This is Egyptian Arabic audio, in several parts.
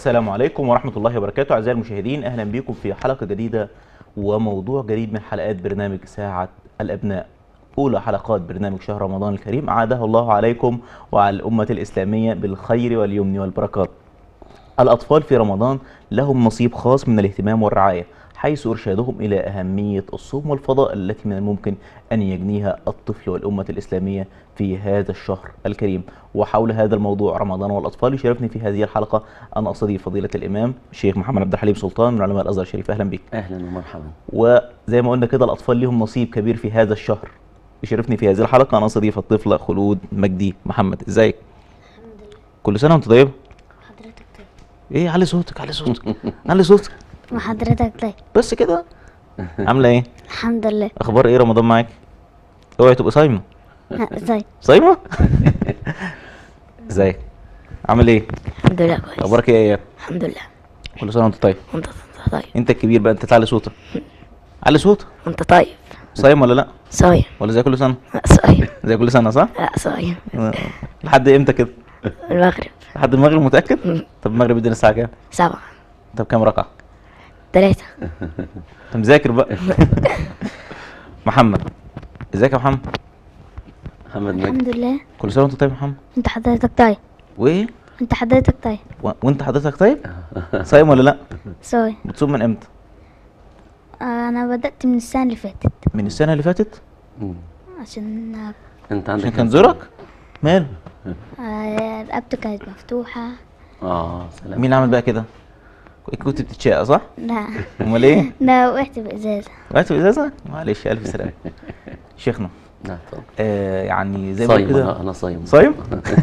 السلام عليكم ورحمة الله وبركاته أعزائي المشاهدين أهلا بكم في حلقة جديدة وموضوع جديد من حلقات برنامج ساعة الأبناء أولى حلقات برنامج شهر رمضان الكريم أعاده الله عليكم وعلى الأمة الإسلامية بالخير واليمن والبركات الأطفال في رمضان لهم نصيب خاص من الاهتمام والرعاية حيث إرشادهم إلى أهمية الصوم والفضائل التي من الممكن أن يجنيها الطفل والأمة الإسلامية في هذا الشهر الكريم وحول هذا الموضوع رمضان والأطفال يشرفني في هذه الحلقة أن أستضيف فضيلة الإمام الشيخ محمد عبد الحليم سلطان من علماء الأزهر الشريف أهلا بك اهلا ومرحبا وزي ما قلنا كده الأطفال لهم نصيب كبير في هذا الشهر يشرفني في هذه الحلقة أن أستضيف الطفلة خلود مجدي محمد إزيك؟ الحمد لله كل سنة وأنت طيبة؟ حضرتك طيب إيه علي صوتك علي صوتك علي صوتك وحضرتك طيب بس كده عاملة إيه؟ الحمد لله اخبار ايه رمضان معاك اوعي تبقى صايمه ها، ازاي صايمه ازيك عامل ايه الحمد لله كويس اخبارك ايه يا اياد الحمد لله كل سنه وانت طيب وانت طيب انت الكبير بقى انت تعلي صوتك علي صوتك وانت طيب صايم ولا لا صايم ولا زي كل سنه لا صايم زي كل سنه صح لا صايم لحد امتى كده المغرب لحد المغرب متاكد طب المغرب يدينا الساعه كام سبعة طب كام ركعه ثلاثة انت مذاكر بقى محمد ازيك يا محمد محمد مجدي الحمد لله كل سنه وانت طيب يا محمد انت حضرتك طيب وايه انت حضرتك طيب و... وانت حضرتك طيب صايم ولا لا صايم بتصوم من امتى انا بدأت من السنة اللي فاتت من السنه اللي فاتت مم. عشان انت عندك عشان كام كان سنة؟ زورك ماله آه، رقبته كانت مفتوحة اه سلام مين اللي عمل بقى كده كنت بتتشقى صح لا امال ايه لا وقعت بإزازة وقعت ازازه معلش الف سلامه شيخنا نعم اتفضل. آه يعني زي ما صايم قلت انا كده انا صايم صايم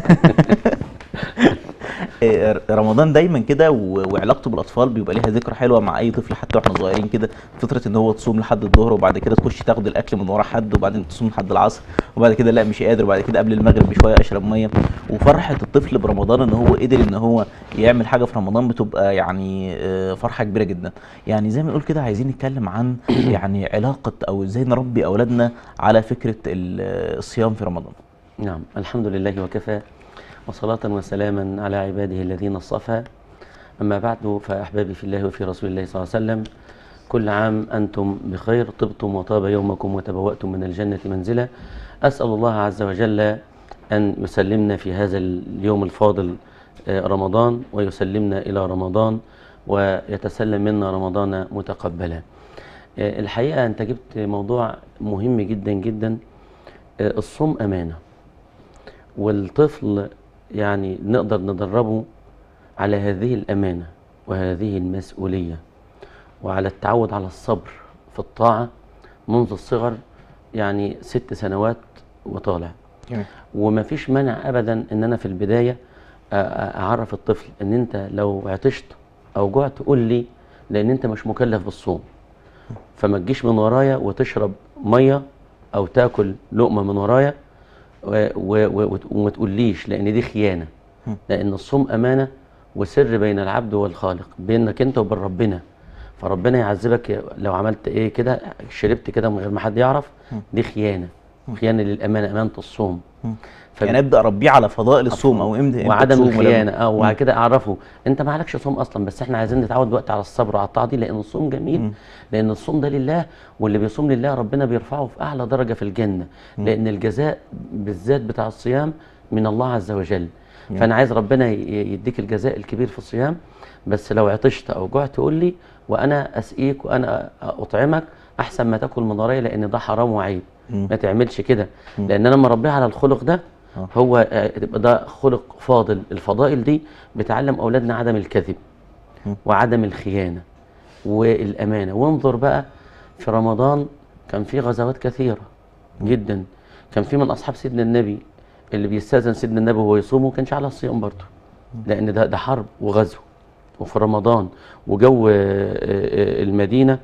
آه، رمضان دايما كده و- وعلاقته بالاطفال بيبقى ليها ذكرى حلوه مع اي طفل حتى واحنا صغيرين كده فطره ان هو تصوم لحد الظهر وبعد كده تخش تاخد الاكل من ورا حد وبعدين تصوم لحد العصر وبعد كده لا مش قادر وبعد كده قبل المغرب بشويه اشرب ميه وفرحه الطفل برمضان ان هو قدر ان هو يعمل حاجه في رمضان بتبقى يعني آه، فرحه كبيره جدا يعني زي ما نقول كده عايزين نتكلم عن يعني علاقه او ازاي نربي اولادنا على فكره ال- الصيام في رمضان نعم الحمد لله وكفى وصلاة وسلاما على عباده الذين اصطفى أما بعد فأحبابي في الله وفي رسول الله صلى الله عليه وسلم كل عام أنتم بخير طبتم وطاب يومكم وتبوأتم من الجنة منزلا أسأل الله عز وجل أن يسلمنا في هذا اليوم الفاضل آه، رمضان ويسلمنا إلى رمضان ويتسلم منا رمضان متقبلا آه، الحقيقة أنت جبت موضوع مهم جدا جدا آه، الصوم أمانة والطفل يعني نقدر ندربه على هذه الأمانة وهذه المسؤولية وعلى التعود على الصبر في الطاعة منذ الصغر يعني ست سنوات وطالع جميل وما فيش مانع أبدا إن أنا في البداية أ- أ- أعرف الطفل إن أنت لو عطشت أو جعت قول لي لأن أنت مش مكلف بالصوم فما تجيش من ورايا وتشرب مية أو تاكل لقمة من ورايا و- و- و- وت- وما تقوليش لأن دي خيانة م. لأن الصوم أمانة وسر بين العبد والخالق بينك أنت وبين ربنا فربنا يعذبك لو عملت إيه كده شربت كده من غير ما حد يعرف دي خيانة خيانة للأمانة أمانة الصوم فب- يعني ابدا اربيه على فضائل الصوم او امتى إمتى وعدم تصوم ولما- الخيانه اه مم. وبعد كده اعرفه انت ما عليكش صوم اصلا بس احنا عايزين نتعود وقت على الصبر وعلى الطاعه دي لان الصوم جميل مم. لان الصوم ده لله واللي بيصوم لله ربنا بيرفعه في اعلى درجه في الجنه لان الجزاء بالذات بتاع الصيام من الله عز وجل فانا عايز ربنا ي- يديك الجزاء الكبير في الصيام بس لو عطشت او جعت قول لي وانا اسقيك وانا اطعمك احسن ما تاكل من ورايا لان ده حرام وعيب مم. ما تعملش كده لان انا مربيه على الخلق ده آه. هو آه، تبقى ده خلق فاضل الفضائل دي بتعلم اولادنا عدم الكذب مم. وعدم الخيانه والامانه وانظر بقى في رمضان كان في غزوات كثيره جدا كان في من اصحاب سيدنا النبي اللي بيستاذن سيدنا النبي وهو يصوم وما كانش على الصيام برضه لان ده ده حرب وغزو وفي رمضان وجو آه، آه، المدينه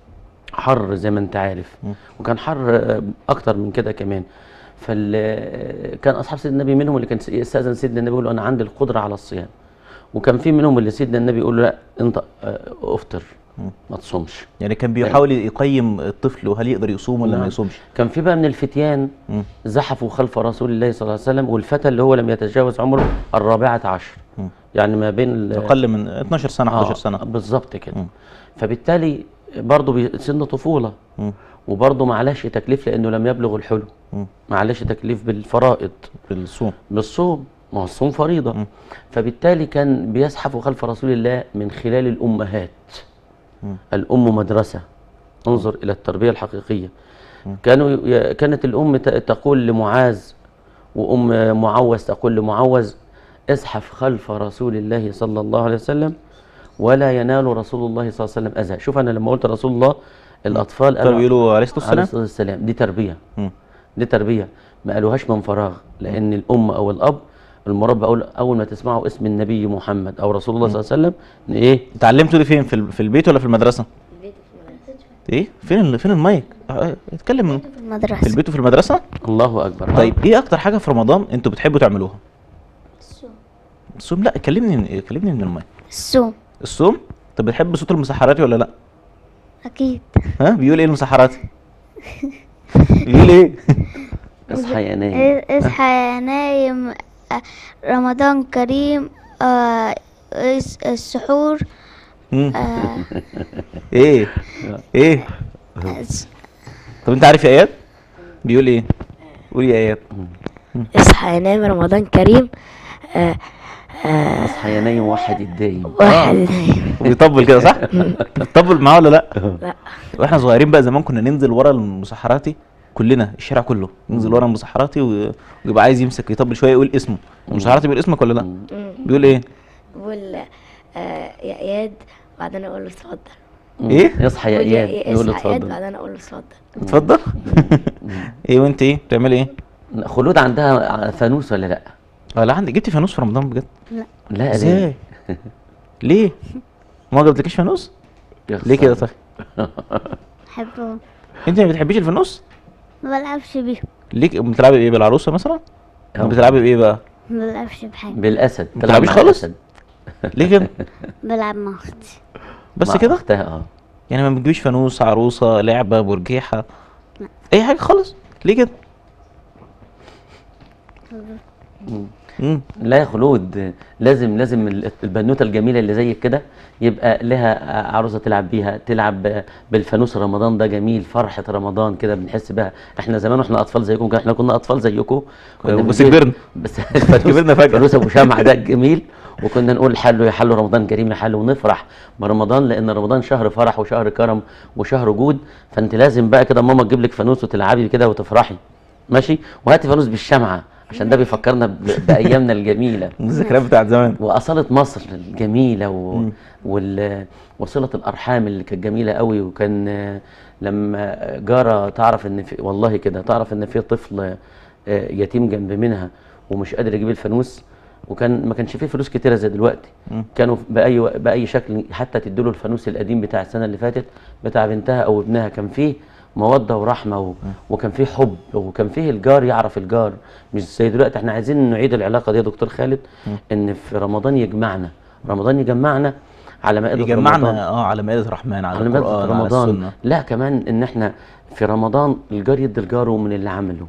حر زي ما انت عارف مم. وكان حر آه، اكتر من كده كمان فال آه، كان اصحاب سيدنا النبي منهم اللي كان يستاذن سيدنا النبي يقول له انا عندي القدره على الصيام وكان في منهم اللي سيدنا النبي يقول له لا انت آه، افطر مم. ما تصومش يعني كان بيحاول يقيم الطفل وهل يقدر يصوم ولا ما نعم. يصومش كان في بقى من الفتيان مم. زحفوا خلف رسول الله صلى الله عليه وسلم والفتى اللي هو لم يتجاوز عمره الرابعة عشر مم. يعني ما بين ال- اقل من 12 سنه 11 آه، سنه بالظبط كده مم. فبالتالي برضه بي- سن طفوله مم. وبرضه معلش تكليف لانه لم يبلغ الحلم مم. معلش تكليف بالفرائض بالصوم بالصوم ما هو الصوم فريضه مم. فبالتالي كان بيزحف خلف رسول الله من خلال الامهات مم. الام مدرسه انظر الى التربيه الحقيقيه كانوا ي- كانت الام ت- تقول لمعاذ وام معوذ تقول لمعوذ ازحف خلف رسول الله صلى الله عليه وسلم ولا ينال رسول الله صلى الله عليه وسلم اذى شوف انا لما قلت رسول الله الاطفال كانوا بيقولوا عليه الصلاه عليه والسلام الصلاه والسلام دي تربيه مم. دي تربيه ما قالوهاش من فراغ لان الام او الاب المربى اول اول ما تسمعوا اسم النبي محمد او رسول الله صلى الله عليه وسلم إن ايه اتعلمتوا دي فين في ال- في البيت ولا في المدرسه ايه فين ال- فين المايك اه، اتكلم من- في في المدرسة البيت وفي المدرسه الله اكبر طيب ايه اكتر حاجه في رمضان انتوا بتحبوا تعملوها الصوم الصوم لا كلمني من كلمني من المايك الصوم الصوم طب بتحب صوت المسحراتي ولا لا أكيد ها بيقول ايه المسحراتي بيقول ايه اصحى يا نايم إيه- اصحى يا نايم آه، رمضان كريم آه، الس- السحور مم. آه، ايه ايه الس- طب انت عارف يا اياد بيقول ايه قول يا اياد اصحى ينام رمضان كريم آه آه اصحى يا نايم وحد الدايم واحد بيطبل كده صح بتطبل معاه ولا لا لا واحنا صغيرين بقى زمان كنا ننزل ورا المسحراتي كلنا الشارع كله ننزل ورا المسحراتي و- ويبقى عايز يمسك يطبل شويه يقول اسمه المسحراتي بيقول اسمك ولا لا بيقول ايه بقول آه يا اياد بعدين اقول له اتفضل ايه اصحى يا بقول اياد يا- يقول له اصحى يا اياد اتفضل بعدين اقول له اتفضل اتفضل ايه وانت ايه بتعملي ايه خلود عندها فانوس ولا لا اه لا عندي جبتي فانوس في رمضان بجد لا لا ليه؟ ازاي ليه ما جبتلكيش فانوس يا ليه كده خسارة. طيب بحبه انت ما بتحبيش الفانوس ما بلعبش بيه ليك بتلعبي بايه بالعروسه مثلا اه. بتلعبي بايه بقى ما بلعبش بحاجة بالاسد ما بتلعبيش مع خالص؟ الأسد. ليه كده بلعب مع أختي بس مع كده اختها اه يعني ما بتجيبيش فانوس عروسه لعبه برجيحه لا. اي حاجه خالص ليه كده امم لا يا خلود لازم لازم ال- البنوته الجميله اللي زيك كده يبقى لها عروسه تلعب بيها تلعب بالفانوس رمضان ده جميل فرحه رمضان كده بنحس بها احنا زمان واحنا اطفال زيكم كده احنا كنا اطفال زيكم كنا بس بنجيب- كبرنا. بس الفانوس كبرنا فجأة. الفانوس ابو شمع ده جميل وكنا نقول حلو يا حلو رمضان كريم يا حلو ونفرح برمضان لان رمضان شهر فرح وشهر كرم وشهر جود فانت لازم بقى كده ماما تجيب لك فانوس وتلعبي كده وتفرحي ماشي وهاتي فانوس بالشمعه عشان ده بيفكرنا ب- بايامنا الجميله الذكريات بتاعت زمان واصاله مصر الجميله و... وال... وصله الارحام اللي كانت جميله قوي وكان آه، لما جاره تعرف ان في والله كده تعرف ان في طفل آه، يتيم جنب منها ومش قادر يجيب الفانوس وكان ما كانش فيه فلوس كتيره زي دلوقتي كانوا باي و- باي شكل حتى تديله الفانوس القديم بتاع السنه اللي فاتت بتاع بنتها او ابنها كان فيه موده ورحمه و... وكان فيه حب وكان فيه الجار يعرف الجار مش زي دلوقتي احنا عايزين نعيد العلاقه دي يا دكتور خالد ان في رمضان يجمعنا رمضان يجمعنا على مائده رمضان يجمعنا اه على مائده الرحمن على على مائده القران على رمضان السنه لا كمان ان احنا في رمضان الجار يدي لجاره من اللي عمله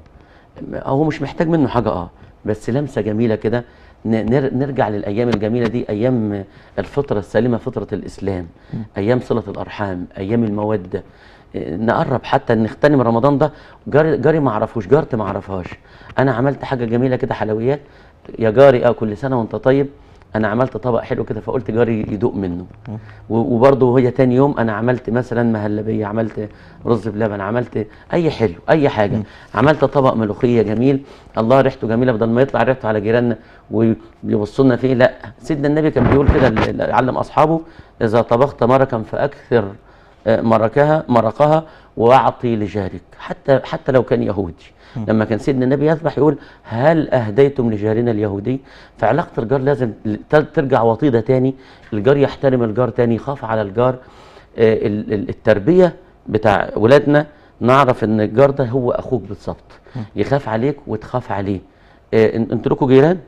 هو مش محتاج منه حاجه اه بس لمسه جميله كده ن- نر- نرجع للايام الجميله دي ايام الفطره السليمه فطره الاسلام ايام صله الارحام ايام الموده إيه، نقرب حتى نغتنم رمضان ده جاري جاري ما اعرفوش جارتي ما اعرفهاش انا عملت حاجه جميله كده حلويات يا جاري اه كل سنه وانت طيب انا عملت طبق حلو كده فقلت جاري يدوق منه و- وبرضه هي تاني يوم انا عملت مثلا مهلبيه عملت رز بلبن عملت اي حلو اي حاجه عملت طبق ملوخيه جميل الله ريحته جميله بدل ما يطلع ريحته على جيراننا ويبصوا لنا فيه لا سيدنا النبي كان بيقول كده ل- ل- علم اصحابه اذا طبخت مرقا فاكثر آه، مرقها مرقها واعطي لجارك حتى حتى لو كان يهودي لما كان سيدنا النبي يذبح يقول هل اهديتم لجارنا اليهودي فعلاقه الجار لازم ت- ترجع وطيده تاني الجار يحترم الجار تاني يخاف على الجار آه، ال- ال- التربيه بتاع ولادنا نعرف ان الجار ده هو اخوك بالظبط يخاف عليك وتخاف عليه آه، إن- انتوا لكم جيران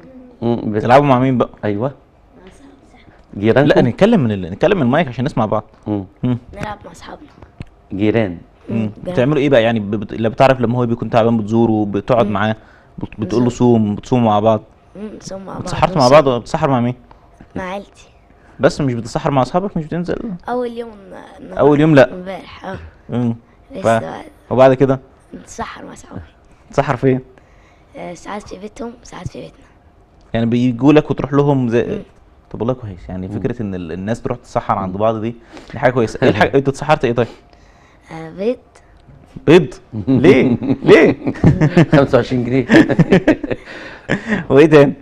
مم، بت- تلعبوا مع مين بقى ايوه جيرانكم لا نتكلم من ال... نتكلم من المايك عشان نسمع بعض مم. مم. نلعب مع اصحابنا جيران مم. بتعملوا ايه بقى يعني ب... بت... لا بتعرف لما هو بيكون تعبان بتزوره بتقعد معاه بت... بتقول له صوم بتصوموا مع بعض مم، نصوم مع بعض اتسحرتوا مع ونصوم بعض ولا بتسحر مع مين مع عيلتي بس مش بتسحر مع اصحابك مش بتنزل أول يوم النهار- أول يوم لأ. امبارح اه امم لسه ف- بعد وبعد كده نتسحر مع صحابي تسحر فين آه، ساعات في بيتهم ساعات في بيتنا يعني بيجوا لك وتروح لهم زي طب والله كويس يعني فكره ان ال- الناس تروح تتسحر عند بعض دي دي حاجه كويسه ايه الحاجه انت اتسحرت ايه طيب آه، بيت بيض ليه ليه 25 جنيه وايه تاني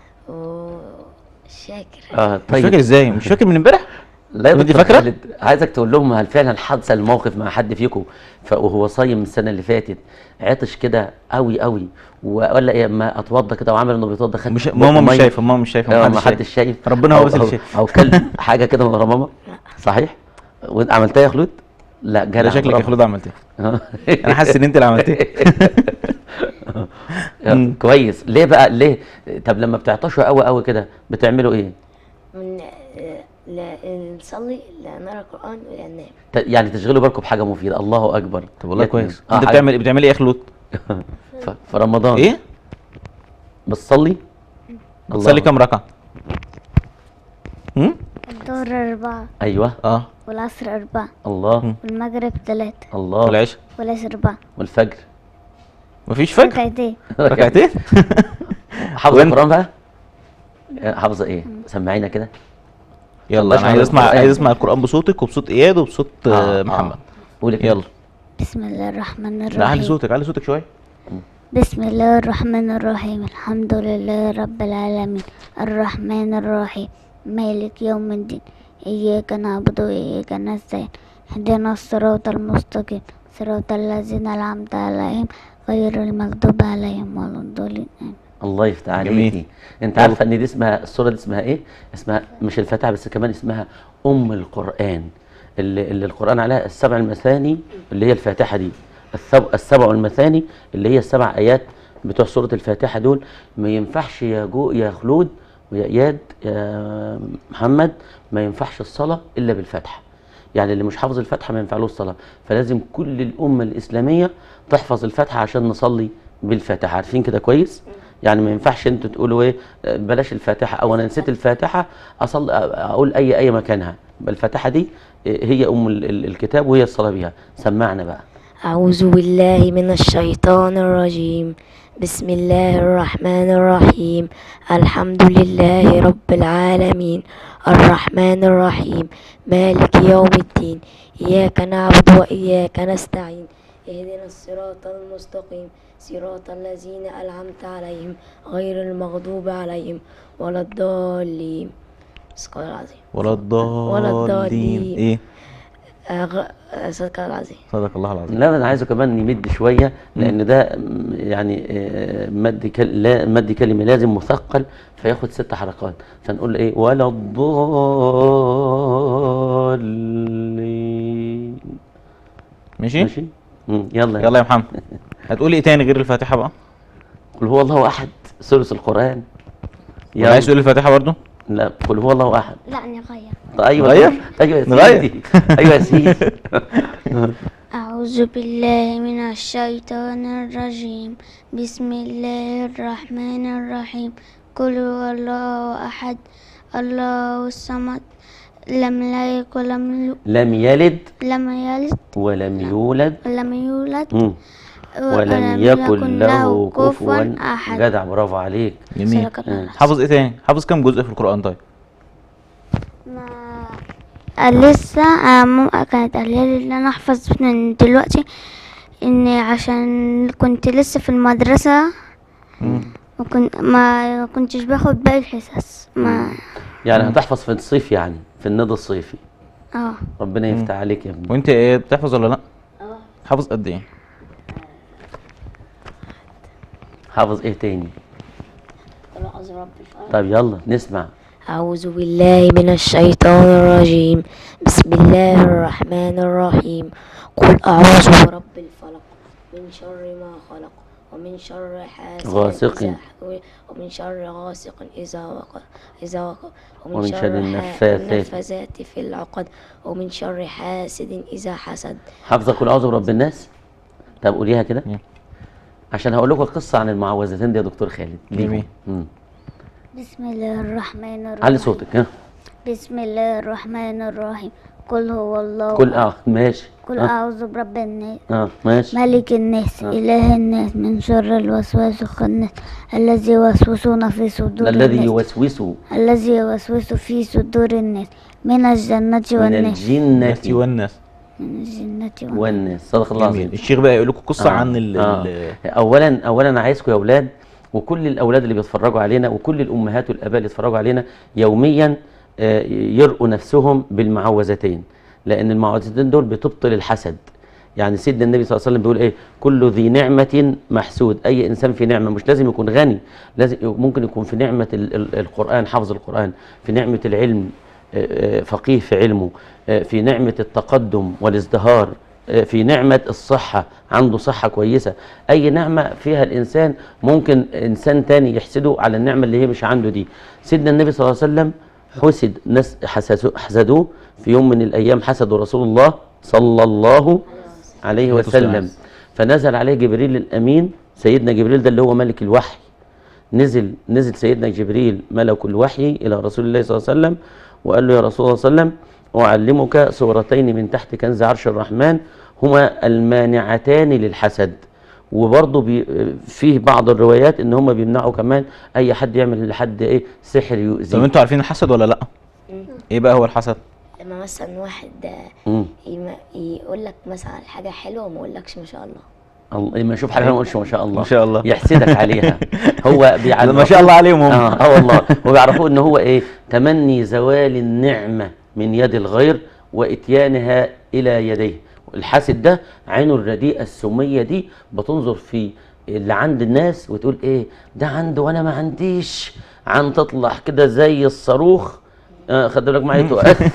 وشاكر اه مش طيب فاكر ازاي مش فاكر من امبارح لا يا انت دكتور فاكرة؟ خالد، عايزك تقول لهم هل فعلا حصل موقف مع حد فيكم ف- وهو صايم السنه اللي فاتت عطش كده قوي قوي و- ولا ايه اما اتوضى كده وعمل انه بيتوضى خد مش بق ماما مش مية. شايفه ماما مش شايفه اه محدش ما حدش شايف ربنا هو أو- بس اللي أو- شايف. او كل حاجه كده من ورا ماما صحيح وانت عملتها يا خلود لا جدع ده شكلك يا برافو. خلود عملت ايه آه. انا حاسس ان انت اللي عملت ايه آه، كويس ليه بقى ليه طب لما بتعطشوا قوي قوي كده بتعملوا ايه من آه، لا نصلي لا نقرا القرآن ولا ننام ت- يعني تشغلوا بالكم بحاجه مفيده الله اكبر طب والله يتنم. كويس آه انت حاجة- بتعمل بتعمل ايه يا خلود ف- في رمضان ايه بتصلي بتصلي كام ركعه هم الظهر أربعة ايوه اه والعصر أربعة الله والمغرب ثلاثة الله والعشاء والعشاء أربعة والفجر مفيش فجر ركعتين ركعتين حافظ وانت؟ القران بقى آه، حافظه ايه سمعينا كده يلا انا عايز اسمع القرآن. عايز اسمع القران بصوتك وبصوت اياد وبصوت آه، محمد قولي كده. يلا بسم الله الرحمن لا علي الرحيم صوتك علي صوتك شويه بسم الله الرحمن الرحيم الحمد لله رب العالمين الرحمن الرحيم مالك يوم الدين إياك نعبد وإياك نستعين اهدنا الصراط المستقيم صراط الذين أنعمت عليهم غير المغضوب عليهم ولا الضالين آمين الله يفتح جميل. عليكي انت عارفه ان دي اسمها السوره دي اسمها ايه اسمها مش الفاتحه بس كمان اسمها ام القران اللي, اللي القران عليها السبع المثاني اللي هي الفاتحه دي السبع, السبع المثاني اللي هي السبع ايات بتوع سوره الفاتحه دول ما ينفعش يا جو يا خلود ويا اياد يا محمد ما ينفعش الصلاه الا بالفاتحه يعني اللي مش حافظ الفاتحه ما ينفعلوش الصلاه فلازم كل الامه الاسلاميه تحفظ الفاتحه عشان نصلي بالفاتحه عارفين كده كويس يعني ما ينفعش انتوا تقولوا ايه آه، بلاش الفاتحه او انا نسيت الفاتحه اصل اقول اي اي مكانها يبقى الفاتحه دي آه، هي ام ال- ال- الكتاب وهي الصلاه بيها سمعنا بقى أعوذ بالله من الشيطان الرجيم بسم الله الرحمن الرحيم الحمد لله رب العالمين الرحمن الرحيم مالك يوم الدين إياك نعبد وإياك نستعين اهدنا الصراط المستقيم صراط الذين أنعمت عليهم غير المغضوب عليهم ولا الضالين صدق الله العظيم ولا الضالين الضالين. ايه أغ... صدق الله العظيم صدق الله العظيم لا انا عايزه كمان نمد شويه لان ده م- يعني آه، مد كل... لا مد كلمه لازم مثقل فياخد ست حركات فنقول ايه ولا الضالين ماشي ماشي مم، يلا يلا يا محمد هتقول ايه تاني غير الفاتحه بقى قل هو الله احد ثلث القران ولا عايز تقول الفاتحه برضو لا قل هو الله احد لا نغير ايوه نغير؟ ايوه يا نغير؟ سيدي ايوه يا سيدي أعوذ بالله من الشيطان الرجيم بسم الله الرحمن الرحيم قل هو الله أحد الله الصمد لم يلد ولم يو- لم يلد لم يلد ولم يولد ولم يولد مم. ولم يكن له كفوا أحد جدع برافو عليك جميل صدق الله العظيم. حافظ ايه تاني حافظ كام جزء في القران طيب ما لسه آه، مم- كانت قايله لي ان انا احفظ من دلوقتي ان عشان كنت لسه في المدرسه ما كنت ما كنتش باخد باقي الحصص ما يعني هتحفظ في الصيف يعني في الندى الصيفي اه ربنا يفتح عليك يا ابني وانت ايه بتحفظ ولا لا حافظ قد ايه حافظ ايه تاني طب يلا نسمع أعوذ بالله من الشيطان الرجيم بسم الله الرحمن الرحيم قل أعوذ برب الفلق من شر ما خلق ومن شر حاسد غاسق. إذا ومن شر غاسق إذا وقب إذا وقب ومن شر ح- النفاثات. النفاثات في العقد ومن شر حاسد إذا حسد حافظه كل اعوذ برب الناس طب قوليها كده مم. عشان هقول لكم قصه عن المعوذتين دي يا دكتور خالد ليهم. جميل. مم. بسم الله الرحمن الرحيم علي صوتك ها بسم الله الرحمن الرحيم قل هو الله كل اه ماشي قل اه, أعوذ برب الناس آه. ماشي ملك الناس إله الناس من شر الوسواس الخناس الذي يوسوسون في صدور الذي الناس يوسوس الذي يوسوس في صدور الناس من الجنة من والناس الجنة والناس من الجنة والناس والناس صدق الله جميل العظيم الشيخ بقى يقول لكم قصه آه. عن ال آه. ال- اولا اولا انا عايزكم يا اولاد وكل الاولاد اللي بيتفرجوا علينا وكل الامهات والاباء اللي بيتفرجوا علينا يوميا آه، يرقوا نفسهم بالمعوذتين لان المعوذتين دول بتبطل الحسد يعني سيدنا النبي صلى الله عليه وسلم بيقول ايه كل ذي نعمه محسود اي انسان في نعمه مش لازم يكون غني لازم ممكن يكون في نعمه ال- ال- القران حفظ القران في نعمه العلم آه، آه، فقيه في علمه آه، في نعمه التقدم والازدهار آه، في نعمة الصحة عنده صحة كويسة أي نعمة فيها الإنسان ممكن إنسان تاني يحسده على النعمة اللي هي مش عنده دي سيدنا النبي صلى الله عليه وسلم حسد ناس حسسو- حسدوه في يوم من الأيام حسدوا رسول الله صلى الله عليه وسلم فنزل عليه جبريل الأمين سيدنا جبريل ده اللي هو ملك الوحي نزل نزل سيدنا جبريل ملك الوحي إلى رسول الله صلى الله عليه وسلم وقال له يا رسول الله صلى الله عليه وسلم أعلمك سورتين من تحت كنز عرش الرحمن هما المانعتان للحسد وبرضه بي فيه بعض الروايات ان هم بيمنعوا كمان اي حد يعمل لحد ايه سحر طب يؤذيه انتوا عارفين الحسد ولا لا ايه بقى هو الحسد لما مثلا واحد مم. يقول لك مثلا حاجة حلوة وما يقولكش ما شاء الله الله لما يشوف حاجه ما يقولش ما شاء الله ما شاء الله. يحسدك عليها هو بيعلم ما شاء الله عليهم هم اه اه والله وبيعرفوا ان هو ايه تمني زوال النعمه من يد الغير واتيانها الى يديه الحاسد ده عينه الرديئه السميه دي بتنظر في اللي عند الناس وتقول ايه ده عنده وانا ما عنديش عن تطلع كده زي الصاروخ آه خد بالك معايا تؤثر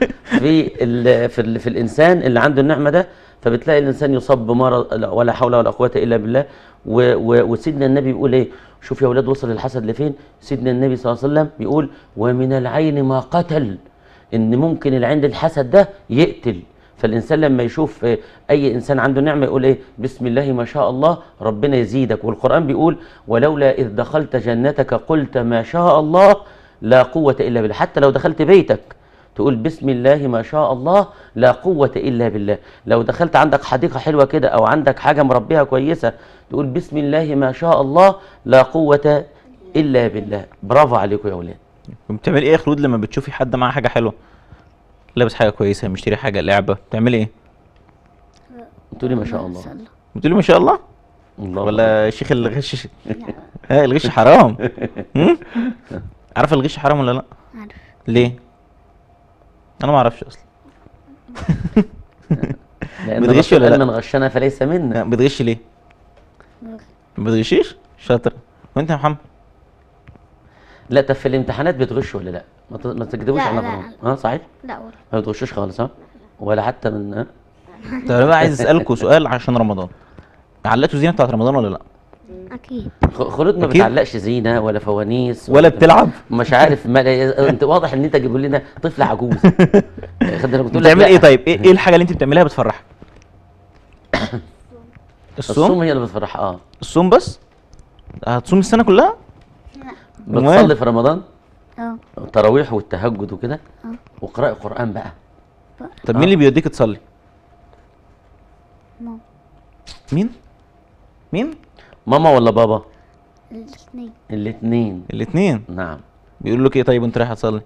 في ال في, ال في الانسان اللي عنده النعمه ده فبتلاقي الانسان يصاب بمرض لا- ولا حول ولا قوه الا بالله و و وسيدنا النبي بيقول ايه شوف يا اولاد وصل الحسد لفين سيدنا النبي صلى الله عليه وسلم بيقول ومن العين ما قتل ان ممكن العين الحسد ده يقتل فالانسان لما يشوف آه، اي انسان عنده نعمه يقول ايه بسم الله ما شاء الله ربنا يزيدك والقران بيقول ولولا اذ دخلت جنتك قلت ما شاء الله لا قوه الا بالله حتى لو دخلت بيتك تقول بسم الله ما شاء الله لا قوة إلا بالله لو دخلت عندك حديقة حلوة كده أو عندك حاجة مربيها كويسة تقول بسم الله ما شاء الله لا قوة إلا بالله برافو عليكم يا أولاد بتعمل ايه يا خلود لما بتشوفي حد معاه حاجه حلوه لابس حاجه كويسه مشتري حاجه لعبه بتعملي ايه تقولي ما شاء الله بتقولي ما شاء الله الله ولا شيخ الغش ها الغش حرام هم؟ عارف الغش حرام ولا لا عارف ليه انا ما اعرفش اصلا لأن بتغش الرسول ولا قال لا؟ من غشنا فليس منا بتغش ليه ما بتغشيش شاطر وانت يا محمد لا طب في الامتحانات بتغش ولا لا ما ت- ما تكذبوش لا، على لا. بعض ها صحيح لا ولا ما بتغشوش خالص ها ولا حتى من ها؟ طب انا بقى عايز اسالكوا سؤال عشان رمضان علقتوا زينه بتاعت رمضان ولا لا أكيد خ- خلود ما أكيد. بتعلقش زينه ولا فوانيس ولا بتلعب مش عارف ما انت واضح ان انت جايب لنا طفل عجوز خد بالك بتقول لك بتعمل لا. ايه طيب ايه, إيه الحاجه اللي انت بتعملها بتفرحك الصوم الصوم هي اللي بتفرح اه الصوم بس هتصوم السنه كلها أمال؟ بتصلي في رمضان اه التراويح والتهجد وكده آه. وقراءة قرآن بقى طب مين اللي بيوديك تصلي ماما مين مين ماما ولا بابا الاثنين الاثنين الاثنين نعم بيقولوا لك ايه طيب وانت رايح تصلي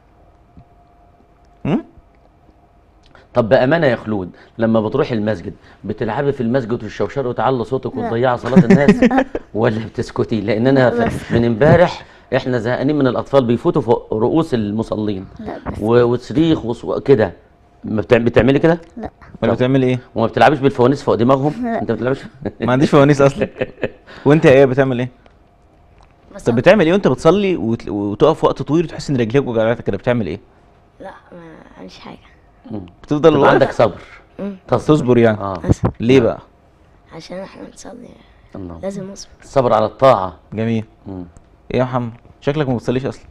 هم؟ طب بأمانة يا خلود لما بتروحي المسجد بتلعبي في المسجد وتشوشري وتعلي صوتك لا. وتضيعي صلاة الناس ولا بتسكتي لأن أنا ف- من امبارح احنا زهقانين من الأطفال بيفوتوا فوق رؤوس المصلين لا بس و- وصريخ وصو- كده ما بتع- بتعملي كده لا ولا بتعملي ايه وما بتلعبيش بالفوانيس فوق دماغهم لا. انت ما بتلعبش ما عنديش فوانيس اصلا وانت يا ايه بتعمل ايه بس طب بتعمل ايه وانت بتصلي وت- وتقف وقت طويل وتحس ان رجليك وجعتك كده بتعمل ايه لا ما عملش حاجة بتفضل تبقى واقف عندك صبر مم. تصبر تصبر يعني اه بس ليه بقى عشان احنا نصلي الله لازم نصبر الصبر على الطاعة جميل مم. ايه يا محمد شكلك ما بتصليش اصلا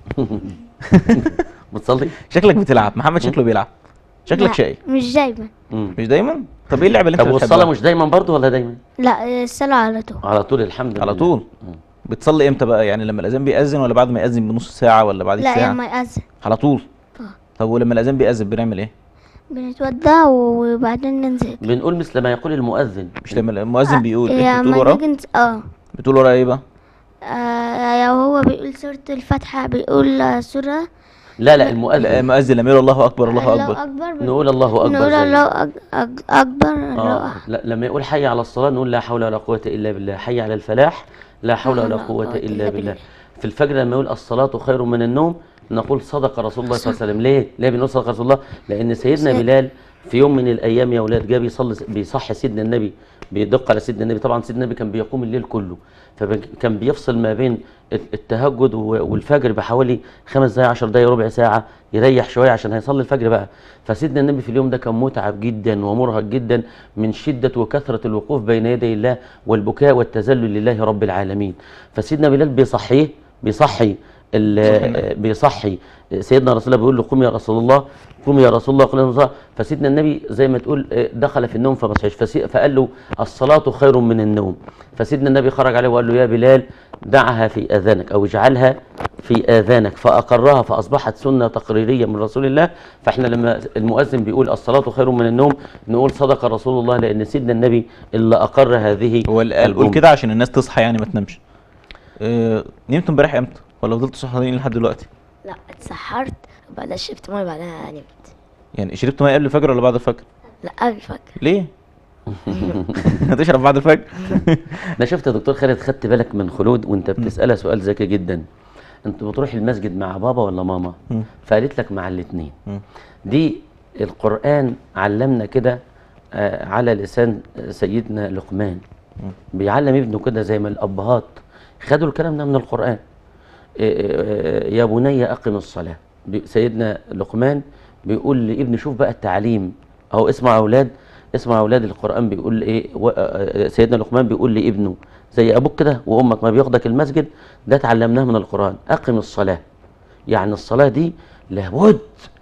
بتصلي شكلك بتلعب محمد شكله بيلعب شكلك لا، شقي مش دايما مم. مش دايما طب ايه اللعبه اللي انت طب والصلاة بتحبها مش دايما برضو ولا دايما لا الصلاة على طول على طول الحمد لله على طول مم. بتصلي امتى بقى يعني لما الاذان بيأذن ولا بعد ما يأذن بنص ساعه ولا بعد لا ساعه لما يأذن على طول آه. طب ولما الاذان بيأذن بنعمل ايه بنتودع وبعدين ننزل بنقول مثل ما يقول المؤذن مش لما المؤذن بيقول يا انت بتقول ما وراه نيجي نس- اه بتقول وراه ايه بقى آه، يا هو بيقول سورة الفاتحة بيقول آه، سورة لا لا لا، المؤذن المؤذن لما يقول الله اكبر الله الله اكبر أكبر بي- نقول الله اكبر نقول زي- الله أك- أك- أكبر الله اه لا لما يقول حي على الصلاة نقول لا حول ولا قوة إلا بالله حي على الفلاح لا حول ولا قوة إلا بالله في الفجر لما يقول الصلاة خير من النوم نقول صدق رسول الله صلى الله عليه وسلم ليه؟ ليه بنقول صدق رسول الله؟ لأن سيدنا سيد- بلال في يوم من الأيام يا أولاد جه بيصلي بيصحي سيدنا النبي بيدق على سيدنا النبي طبعا سيدنا النبي كان بيقوم الليل كله فكان بيفصل ما بين التهجد و- والفجر بحوالي خمس دقايق 10 دقايق ربع ساعة يريح شوية عشان هيصلي الفجر بقى فسيدنا النبي في اليوم ده كان متعب جدا ومرهق جدا من شدة وكثرة الوقوف بين يدي الله والبكاء والتذلل لله رب العالمين فسيدنا بلال بيصحيه بيصحي ال- بيصحي سيدنا رسول الله بيقول له قم يا رسول الله قم يا رسول الله قل يا رسول الله فسيدنا النبي زي ما تقول دخل في النوم فما صحيش فسي- فقال له الصلاة خير من النوم فسيدنا النبي خرج عليه وقال له يا بلال دعها في اذانك او اجعلها في اذانك فاقرها فاصبحت سنه تقريريه من رسول الله فاحنا لما المؤذن بيقول الصلاه خير من النوم نقول صدق رسول الله لان سيدنا النبي اللي اقر هذه هو اللي قال قول الجملة. كده عشان الناس تصحى يعني ما تنامش اه نمت امبارح امتى ولا فضلت صحيين لحد دلوقتي لا اتسحرت وبعدها شربت ميه بعدها نمت يعني شربت ميه قبل الفجر ولا بعد الفجر لا قبل الفجر ليه هتشرب بعد الفجر انا شفت يا دكتور خالد خدت بالك من خلود وانت بتسالها سؤال ذكي جدا انت بتروح المسجد مع بابا ولا ماما مم. فقالت لك مع الاثنين مم. دي القران علمنا كده آه، على لسان سيدنا لقمان بيعلم ابنه كده زي ما الابهات خدوا الكلام ده من القران آه، آه، يا بني اقم الصلاه بي- سيدنا لقمان بيقول لابنه شوف بقى التعليم اهو اسمع يا اولاد اسمع يا اولاد القران بيقول ايه و- آه، آه، سيدنا لقمان بيقول لابنه زي ابوك كده وامك ما بياخدك المسجد ده اتعلمناه من القران اقم الصلاه يعني الصلاه دي لابد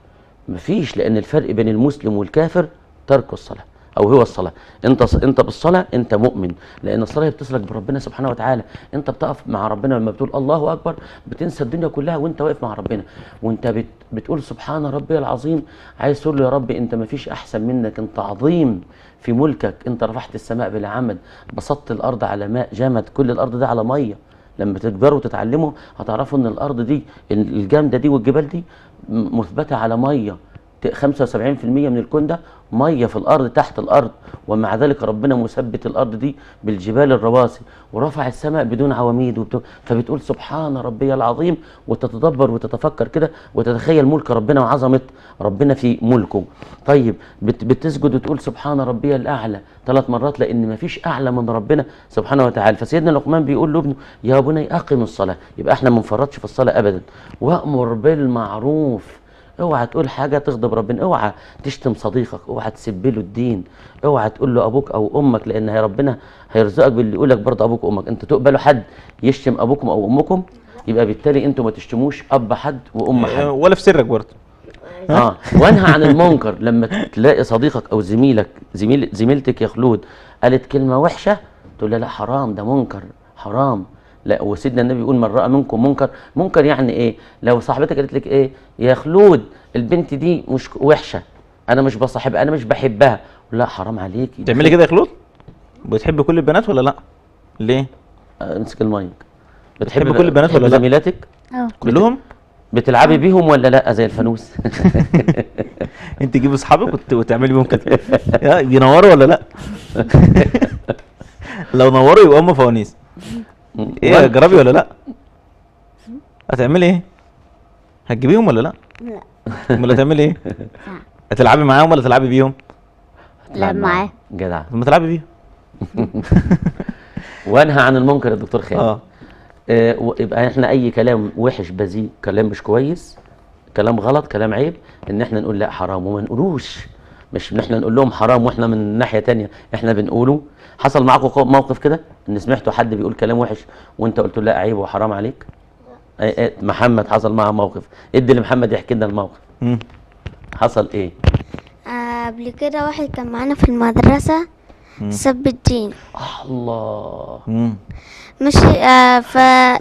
مفيش لان الفرق بين المسلم والكافر ترك الصلاه او هو الصلاه انت ص... انت بالصلاه انت مؤمن لان الصلاه هي بتصلك بربنا سبحانه وتعالى انت بتقف مع ربنا لما بتقول الله اكبر بتنسى الدنيا كلها وانت واقف مع ربنا وانت بت... بتقول سبحان ربي العظيم عايز تقول له يا رب انت مفيش احسن منك انت عظيم في ملكك انت رفعت السماء بلا عمد بسطت الارض على ماء جمد كل الارض ده على ميه لما تكبروا وتتعلموا هتعرفوا ان الارض دي الجامده دي والجبال دي م- مثبته على ميه ت- 75% من الكون ده ميه في الارض تحت الارض ومع ذلك ربنا مثبت الارض دي بالجبال الرواسي ورفع السماء بدون عواميد وبدون فبتقول سبحان ربي العظيم وتتدبر وتتفكر كده وتتخيل ملك ربنا وعظمه ربنا في ملكه طيب بت بتسجد وتقول سبحان ربي الاعلى ثلاث مرات لان ما فيش اعلى من ربنا سبحانه وتعالى فسيدنا لقمان بيقول لابنه يا بني اقم الصلاه يبقى احنا ما نفرطش في الصلاه ابدا وامر بالمعروف اوعى تقول حاجه تغضب ربنا اوعى تشتم صديقك اوعى تسب له الدين اوعى تقول له ابوك او امك لان هي ربنا هيرزقك باللي يقول لك برضه ابوك وامك انت تقبلوا حد يشتم ابوكم او امكم يبقى بالتالي انتوا ما تشتموش اب حد وام حد اه، ولا في سرك برضه اه وانهى عن المنكر لما تلاقي صديقك او زميلك زميل زميلتك يا خلود قالت كلمه وحشه تقول لها لا حرام ده منكر حرام لا وسيدنا النبي يقول من راى منكم منكر منكر يعني ايه لو صاحبتك قالت لك ايه يا خلود البنت دي مش وحشه انا مش بصاحبها انا مش بحبها لا حرام عليكي تعملي كده يا خلود بتحب كل البنات ولا لا ليه آه، امسك المايك بتحب كل البنات بتحب ولا لا؟ زميلاتك اه كلهم بتلعبي بيهم ولا لا زي الفانوس انت تجيب اصحابك وت- وتعملي بيهم كده يا بينوروا ولا لا لو نوروا يبقى هم فوانيس ايه وأنا- جربي ولا لا هتعملي ايه هتجيبيهم ولا لا لا امال هتعملي ايه هتلعبي معاهم ولا تلعبي بيهم لعب معاه جدع طب ما تلعبي بيهم وانهى عن المنكر يا دكتور خالد اه آه، و- يبقى احنا اي كلام وحش بذيء كلام مش كويس كلام غلط كلام عيب ان احنا نقول لا حرام وما نقولوش مش ان احنا نقول لهم حرام واحنا من ناحيه تانية احنا بنقوله حصل معاكم قو- موقف كده ان سمعتوا حد بيقول كلام وحش وانت قلت له لا عيب وحرام عليك آه، آه، محمد حصل معاه موقف ادي لمحمد يحكي لنا الموقف مم. حصل ايه آه، قبل كده واحد كان معانا في المدرسة سب الدين آه الله مم. مش آه ف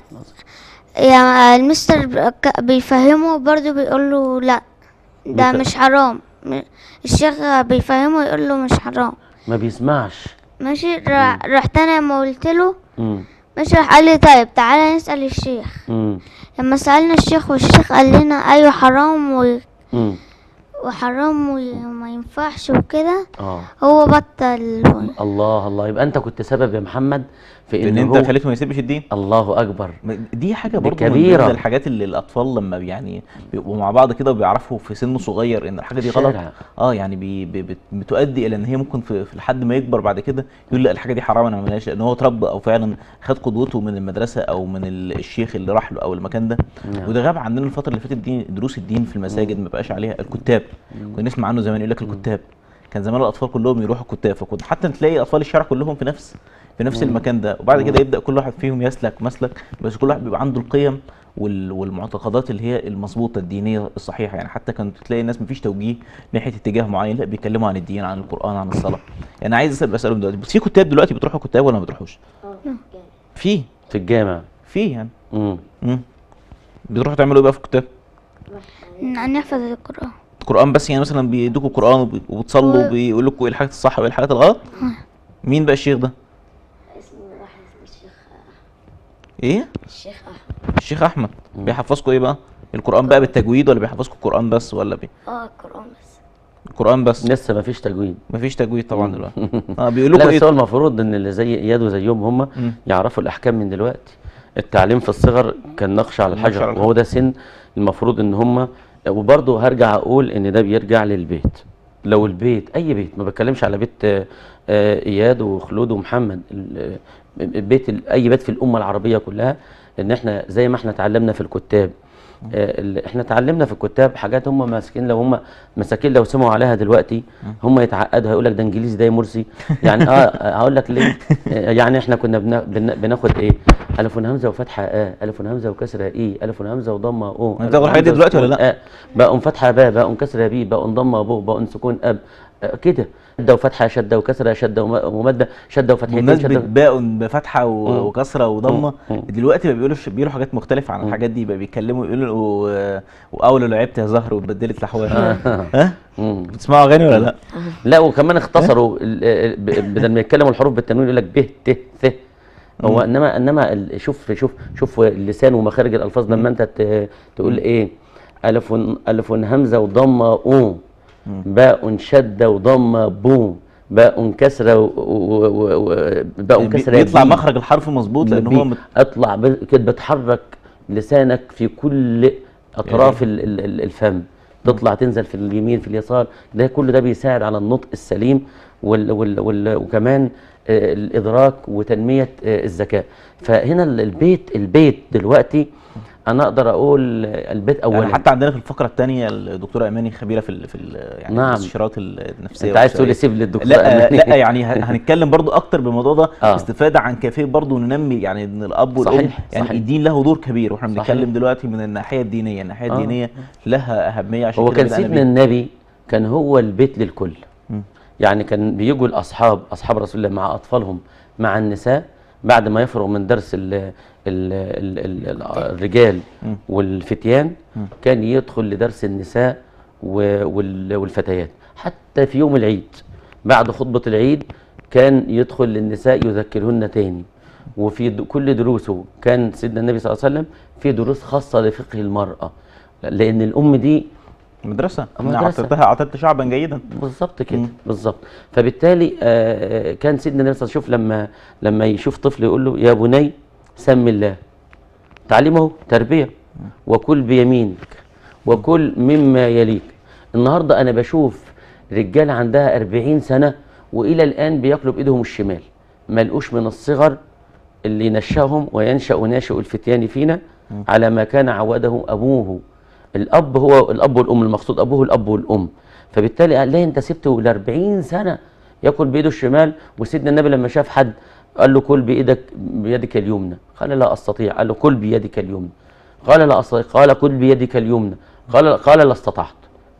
يا المستر ك- بيفهمه برضو بيقول له لا ده بت- مش حرام م- الشيخ بيفهمه يقول له مش حرام ما بيسمعش ماشي را- رحت انا لما قلت له مم. ماشي راح قال لي طيب تعالى نسأل الشيخ مم. لما سألنا الشيخ والشيخ قال لنا ايوه حرام و... مم. وحرام وما ينفعش وكده اه هو بطل الله الله يبقى انت كنت سبب يا محمد في ان ان انت هو خليته ما يسيبش الدين الله اكبر دي حاجه دي برضه من كبيرة. ضمن الحاجات اللي الاطفال لما يعني بيبقوا مع بعض كده وبيعرفوا في سن صغير ان الحاجه دي غلط الشارع. اه يعني بي بي بت- بتؤدي الى ان هي ممكن في في لحد ما يكبر بعد كده يقول لا الحاجه دي حرام انا ما اعملهاش لان هو اتربى او فعلا خد قدوته من المدرسه او من ال- الشيخ اللي راح له او المكان ده نعم. وده غاب عندنا الفتره اللي فاتت دي دروس الدين في المساجد ما بقاش عليها الكتاب كنا نسمع عنه زمان يقول لك الكتاب كان زمان الاطفال كلهم يروحوا الكتاب فكنت حتى تلاقي اطفال الشارع كلهم في نفس في نفس المكان ده وبعد كده يبدا كل واحد فيهم يسلك مسلك بس كل واحد بيبقى عنده القيم وال- والمعتقدات اللي هي المظبوطه الدينيه الصحيحه يعني حتى كانت تلاقي الناس مفيش توجيه ناحيه اتجاه معين لا بيتكلموا عن الدين عن القران عن الصلاه يعني عايز اسال بسالهم دلوقتي بس في كتاب دلوقتي بتروحوا كتاب ولا ما بتروحوش في في الجامع في يعني مم. امم بتروحوا تعملوا ايه بقى في الكتاب ن- نحفظ القرآن القران بس يعني مثلا بيدوكوا قران وبي- وبتصلوا و- وبيقول لكم ايه الحاجات الصح وايه الحاجات الغلط مين بقى الشيخ ده اسمه واحد الشيخ ايه الشيخ أحمد الشيخ احمد بيحفظكم ايه بقى القران بقى بالتجويد ولا بيحفظكم القران بس ولا بي اه القرآن بس القران بس لسه ما فيش تجويد مفيش تجويد طبعا دلوقتي اه بيقولوا لا لكم بس هو ايه المفروض ان اللي زي اياد وزيهم هم مم. يعرفوا الاحكام من دلوقتي التعليم في الصغر كان نقش على نقش على الحجر الحجر. وهو ده سن المفروض ان هم وبرضه هرجع اقول ان ده بيرجع للبيت لو البيت اي بيت ما بتكلمش على بيت آه، آه، اياد وخلود ومحمد ال- آه، البيت ال- اي بيت في الامه العربيه كلها ان احنا زي ما احنا اتعلمنا في الكتاب آه، ال- احنا اتعلمنا في الكتاب حاجات هم ماسكين لو هم مساكين لو سمعوا عليها دلوقتي هم يتعقدوا هيقول لك ده انجليزي ده مرسي يعني اه آه، هقول لك ليه آه، يعني احنا كنا بنا بن- بناخد ايه الف همزه وفتحه ا الف همزه وكسره اي الف همزه وضمه او انت بتاخد الحاجات دي دلوقتي ولا لا؟ باء فتحه باء باء كسره بي باء ضمه بو باء سكون اب آه، كده شده وفتحه شده وكسره شده وم- ومده شده وفتحتين بمناسبة شده باء بفتحة و- مم. وكسرة وضمة مم. دلوقتي بقى بيقولوا بيقولوا حاجات مختلفة عن الحاجات دي بقى بيتكلموا يقولوا آه، وأول لعبت يا زهر واتبدلت الأحوال ها؟ مم. بتسمعوا أغاني ولا لا؟ لا وكمان اختصروا ال- ال- ب- بدل ما يتكلموا الحروف بالتنوين يقول لك ب ت ث هو انما انما ال- شوف شوف شوف اللسان ومخارج الالفاظ لما انت ت- تقول ايه الف الف همزه وضمه او باء شده وضمه بو باء كسره و- و- و- و- باء بي- كسره بيطلع بي. مخرج الحرف مظبوط لأن بي- هو مت... اطلع ب- كده بتحرك لسانك في كل اطراف ال- ال- ال- الفم تطلع تنزل في اليمين في اليسار ده كل ده بيساعد على النطق السليم وال وال وال وكمان آه، الادراك وتنميه آه، الذكاء فهنا ال- البيت البيت دلوقتي انا اقدر اقول آه، البيت اولا يعني حتى عندنا في الفقرة الثانية الدكتورة إيماني خبيرة في ال... في ال... يعني نعم. الاستشارات النفسية انت عايز تقول لي والأسرية. سيب للدكتور لا أماني. لا يعني ه- هنتكلم برضو اكتر بالموضوع ده آه. استفاده عن كيفيه برضو ننمي يعني ان الاب والام صحيح، يعني صحيح. الدين له دور كبير واحنا صحيح. بنتكلم دلوقتي من الناحيه الدينيه الناحيه آه. الدينيه لها اهميه عشان هو كده كان بدأنا سيدنا بيه. النبي كان هو البيت للكل مم. يعني كان بيجوا الاصحاب اصحاب رسول الله مع اطفالهم مع النساء بعد ما يفرغوا من درس ال ال ال ال الرجال مم. والفتيان مم. كان يدخل لدرس النساء و- وال- والفتيات حتى في يوم العيد بعد خطبة العيد كان يدخل للنساء يذكرهن تاني وفي د- كل دروسه كان سيدنا النبي صلى الله عليه وسلم في دروس خاصة لفقه المرأة لأن الأم دي مدرسه مدرسة. انا اعتدتها اعتدت شعبا جيدا بالظبط كده مم. بالظبط فبالتالي آه، آه، كان سيدنا النبي صلى الله عليه وسلم شوف لما لما يشوف طفل يقول له يا بني سم الله تعليمه تربيه وكل بيمينك وكل مما يليك النهارده انا بشوف رجال عندها 40 سنه والى الان بياكلوا بايدهم الشمال ما لقوش من الصغر اللي ينشأهم وينشأ ناشئ الفتيان فينا على ما كان عوده ابوه الاب هو الاب والام المقصود ابوه الاب والام فبالتالي قال ليه انت سبته ل 40 سنه ياكل بايده الشمال وسيدنا النبي لما شاف حد قال له كل بايدك بيدك اليمنى قال لا استطيع قال له كل بيدك اليمنى قال لا استطيع قال كل بيدك اليمنى قال قال لا استطعت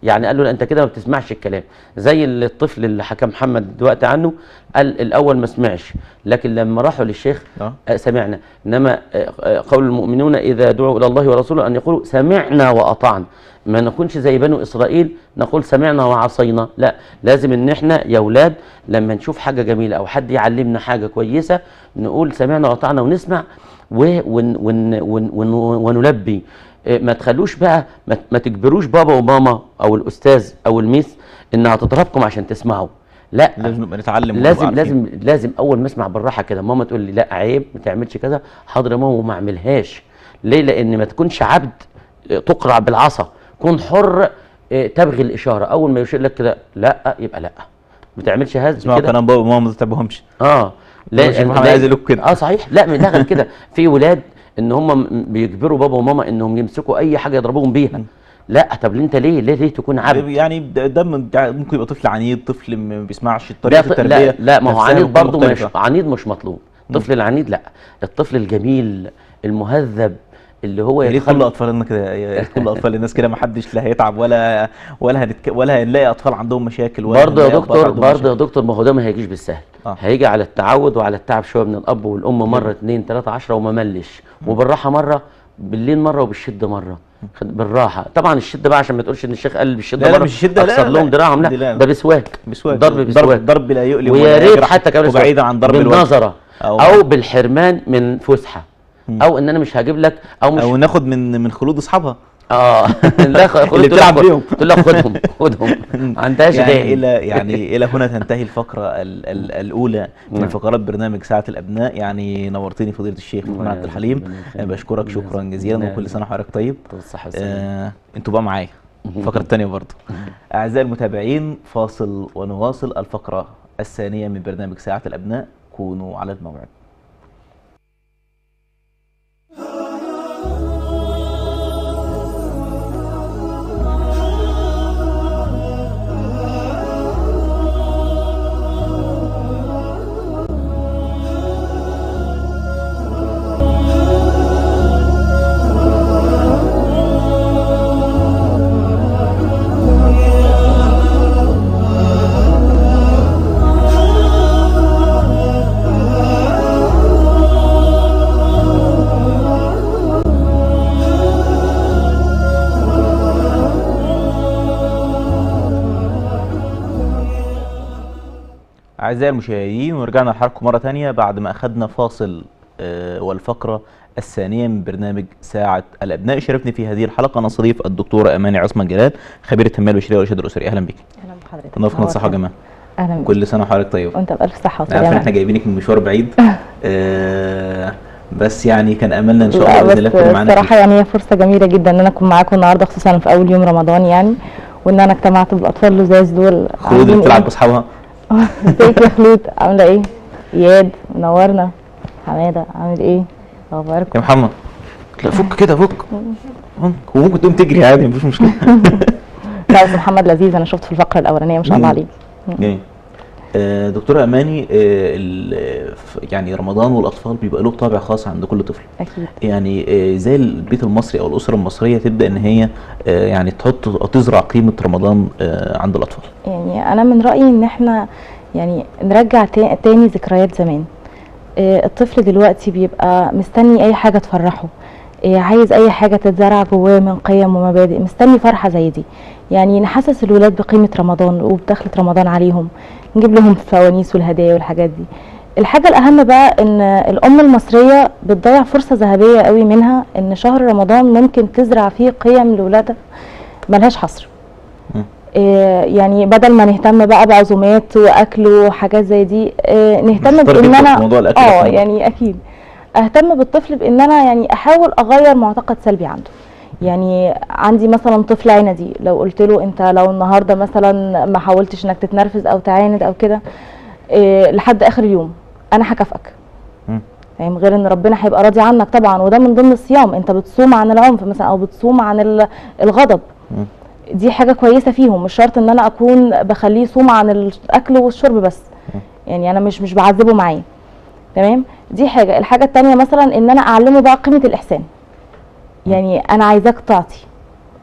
يعني قال له لا انت كده ما بتسمعش الكلام زي اللي الطفل اللي حكى محمد دلوقتي عنه قال الاول ما سمعش لكن لما راحوا للشيخ اه آه، سمعنا انما آه، آه، قول المؤمنون اذا دعوا الى الله ورسوله ان يقولوا سمعنا واطعنا ما نكونش زي بنو اسرائيل نقول سمعنا وعصينا لا لازم ان احنا يا اولاد لما نشوف حاجه جميله او حد يعلمنا حاجه كويسه نقول سمعنا واطعنا ونسمع و- ون ون ون ون ونلبي آه، ما تخلوش بقى ما ما تجبروش بابا وماما او الاستاذ او الميس انها تضربكم عشان تسمعوا لا لازم نبقى نتعلم ونبقى لازم عارفين. لازم لازم اول ما اسمع بالراحه كده ماما تقول لي لا عيب ما تعملش كذا حاضر يا ماما وما اعملهاش ليه لان ما تكونش عبد آه، تقرع بالعصا كن حر آه، تبغي الاشاره اول ما يشير لك كده لا يبقى لا ما تعملش هذا اسمعوا كده كلام بابا وماما ما تتابعهمش اه الشيخ محمد عايز يقول كده. اه صحيح لا من داخل كده في ولاد ان هم م- بيجبروا بابا وماما انهم يمسكوا اي حاجه يضربوهم بيها لا طب انت ليه ليه ليه تكون عبد يعني ده ده من- ده ممكن يبقى طفل عنيد طفل ما بيسمعش لا طريقه ط- التربيه لا, لا ما هو نفسها عنيد بتكون برضه مش مختلفة. عنيد مش مطلوب الطفل العنيد لا الطفل الجميل المهذب اللي هو يا ريت يتخلق كل اطفالنا كده يا ريت كل اطفال الناس كده ما حدش لا هيتعب ولا ولا هنتك... ولا هنلاقي اطفال عندهم مشاكل ولا برضه يا هنلاقي أطفال دكتور عندهم برضه يا مشاكل. دكتور ما هو ده ما هيجيش بالسهل آه. هيجي على التعود وعلى التعب شويه من الاب والام مره اتنين تلاته عشرة وما ملش وبالراحه مره بالليل مره وبالشده مره خد- بالراحه طبعا الشده بقى عشان ما تقولش ان الشيخ قال بالشده لا لا مره مش الشدة، لا، اكسر لا، لهم لا. دراعهم دي لا. لا ده بسواك بسواك ضرب بسواك ضرب ضرب لا يؤلم ويا ولا ريت يجرح حتى كمان وبعيدا عن ضرب الوجه بالنظره أو- او بالحرمان من فسحه او ان انا مش هجيب لك او مش او ناخد من من خلود اصحابها اه لا خ- خد اللي تقول لها بتلعب خد- بيهم. تقول لها خدهم خدهم ما عندهاش يعني غير الى يعني الى هنا تنتهي الفقره ال ال الاولى من نعم. فقرات برنامج ساعه الابناء يعني نورتني فضيله الشيخ محمد الله عبد الحليم يخليك. أنا بشكرك شكرا جزيلا نعم. وكل سنه وحضرتك طيب بالصحة والسلامة. آه انتوا بقى معايا الفقره الثانيه برضه اعزائي المتابعين فاصل ونواصل الفقره الثانيه من برنامج ساعه الابناء كونوا على الموعد أعزائي المشاهدين ورجعنا لحضراتكم مرة تانية بعد ما أخذنا فاصل آه، والفقرة الثانية من برنامج ساعة الأبناء شرفني في هذه الحلقة أنا صديق الدكتورة أماني عثمان جلال خبيرة التنمية البشرية والإرشاد الأسري أهلا بك اهلا بحضرتك نوفقنا الصحة يا جماعة اهلا بك كل سنة وحضرتك طيب وانت بالف صحه أنا عارف إن وسلامه إحنا جايبينك من مشوار بعيد آه بس يعني كان أملنا إن شاء لا الله بإذن الله بس تكون معانا الصراحه فيه. يعني هي فرصه جميله جدا ان انا اكون معاكم النهارده خصوصا في اول يوم رمضان يعني وان انا اجتمعت بالاطفال اللزاز دول خلود اللي عاملين بتلعب إيه؟ بأصحابها ازيك يا خلود عامله ايه اياد منورنا حماده عامل ايه اخباركم يا محمد لا فك كده فك فك. وممكن تقوم تجري عادي مفيش مشكلة لا بس محمد لذيذ انا شفته في الفقره الاولانيه ما شاء الله مم. عليه جميل آه، دكتورة أماني آه، ال- ف- يعني رمضان والأطفال بيبقى له طابع خاص عند كل طفل اكيد يعني آه، زي البيت المصري أو الأسرة المصرية تبدأ إن هي آه، يعني تحط أو تزرع قيمة رمضان آه، عند الأطفال يعني انا من رايي ان احنا يعني نرجع تا- تاني ذكريات زمان آه، الطفل دلوقتي بيبقى مستني اي حاجه تفرحه آه، عايز اي حاجه تتزرع جواه من قيم ومبادئ مستني فرحه زي دي يعني نحسس الولاد بقيمه رمضان وبدخله رمضان عليهم نجيب لهم الفوانيس والهدايا والحاجات دي الحاجه الاهم بقى ان الام المصريه بتضيع فرصه ذهبيه قوي منها ان شهر رمضان ممكن تزرع فيه قيم لاولادها ملهاش حصر مم. إيه يعني بدل ما نهتم بقى بعزومات واكل وحاجات زي دي إيه نهتم مشترك بان جدا انا في موضوع الأكل ده اه كمان. يعني اكيد اهتم بالطفل بان انا يعني احاول اغير معتقد سلبي عنده يعني عندي مثلا طفل عندي لو قلت له انت لو النهارده مثلا ما حاولتش انك تتنرفز او تعاند او كده إيه لحد اخر اليوم انا هكافئك مم. فاهم غير ان ربنا هيبقى راضي عنك طبعا وده من ضمن الصيام انت بتصوم عن العنف مثلا او بتصوم عن ال- الغضب مم. دي حاجه كويسه فيهم مش شرط ان انا اكون بخليه يصوم عن الاكل والشرب بس يعني انا مش مش بعذبه معايا تمام دي حاجه الحاجه التانية مثلا ان انا اعلمه بقى قيمه الاحسان يعني انا عايزاك تعطي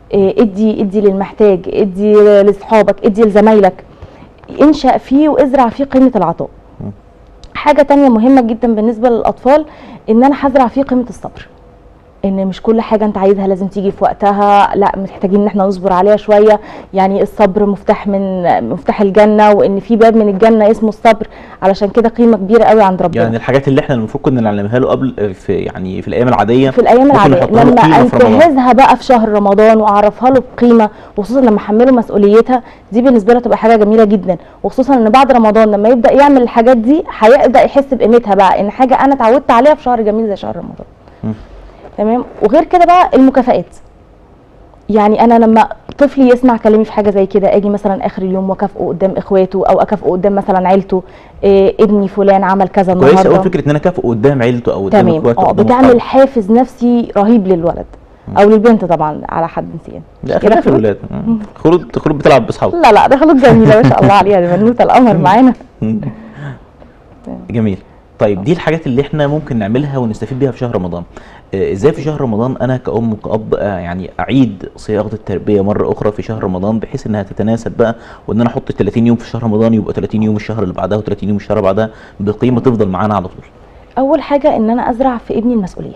إيه، ادي ادي للمحتاج ادي لاصحابك ادي لزمايلك انشأ فيه وازرع فيه قيمة العطاء مم. حاجة تانية مهمة جدا بالنسبة للأطفال إن أنا هزرع فيه قيمة الصبر ان مش كل حاجه انت عايزها لازم تيجي في وقتها لا محتاجين ان احنا نصبر عليها شويه يعني الصبر مفتاح من مفتاح الجنه وان في باب من الجنه اسمه الصبر علشان كده قيمه كبيره قوي عند ربنا يعني الحاجات اللي احنا المفروض كنا نعلمها له قبل في يعني في الايام العاديه في الايام ممكن العاديه نحطها له لما قيمة في رمضان. انتهزها بقى في شهر رمضان واعرفها له بقيمه وخصوصا لما احمله مسؤوليتها دي بالنسبه له تبقى حاجه جميله جدا وخصوصا ان بعد رمضان لما يبدا يعمل الحاجات دي هيبدا يحس بقيمتها بقى ان حاجه انا اتعودت عليها في شهر جميل زي شهر رمضان مم. تمام وغير كده بقى المكافآت يعني انا لما طفلي يسمع كلامي في حاجه زي كده اجي مثلا اخر اليوم واكافئه قدام اخواته او اكافئه قدام مثلا عيلته إيه ابني فلان عمل كذا كويس النهارده قوي فكره ان انا اكافئه قدام عيلته او قدام تمام اخواته اه قدام بتعمل أصحابه. حافز نفسي رهيب للولد او للبنت طبعا على حد نسيان لا كده خلينا في الولاد مم. خلود خلود بتلعب باصحابها لا لا ده خلود جميله ما شاء الله عليها دي بنوته القمر معانا مم. جميل طيب دي الحاجات اللي احنا ممكن نعملها ونستفيد بيها في شهر رمضان آه، ازاي في شهر رمضان انا كأم وكأب آه، يعني اعيد صياغه التربيه مره اخرى في شهر رمضان بحيث انها تتناسب بقى وان انا احط 30 يوم في شهر رمضان يبقى 30 يوم الشهر اللي بعدها و30 يوم الشهر اللي بعدها بقيمه تفضل معانا على طول اول حاجه ان انا ازرع في ابني المسؤوليه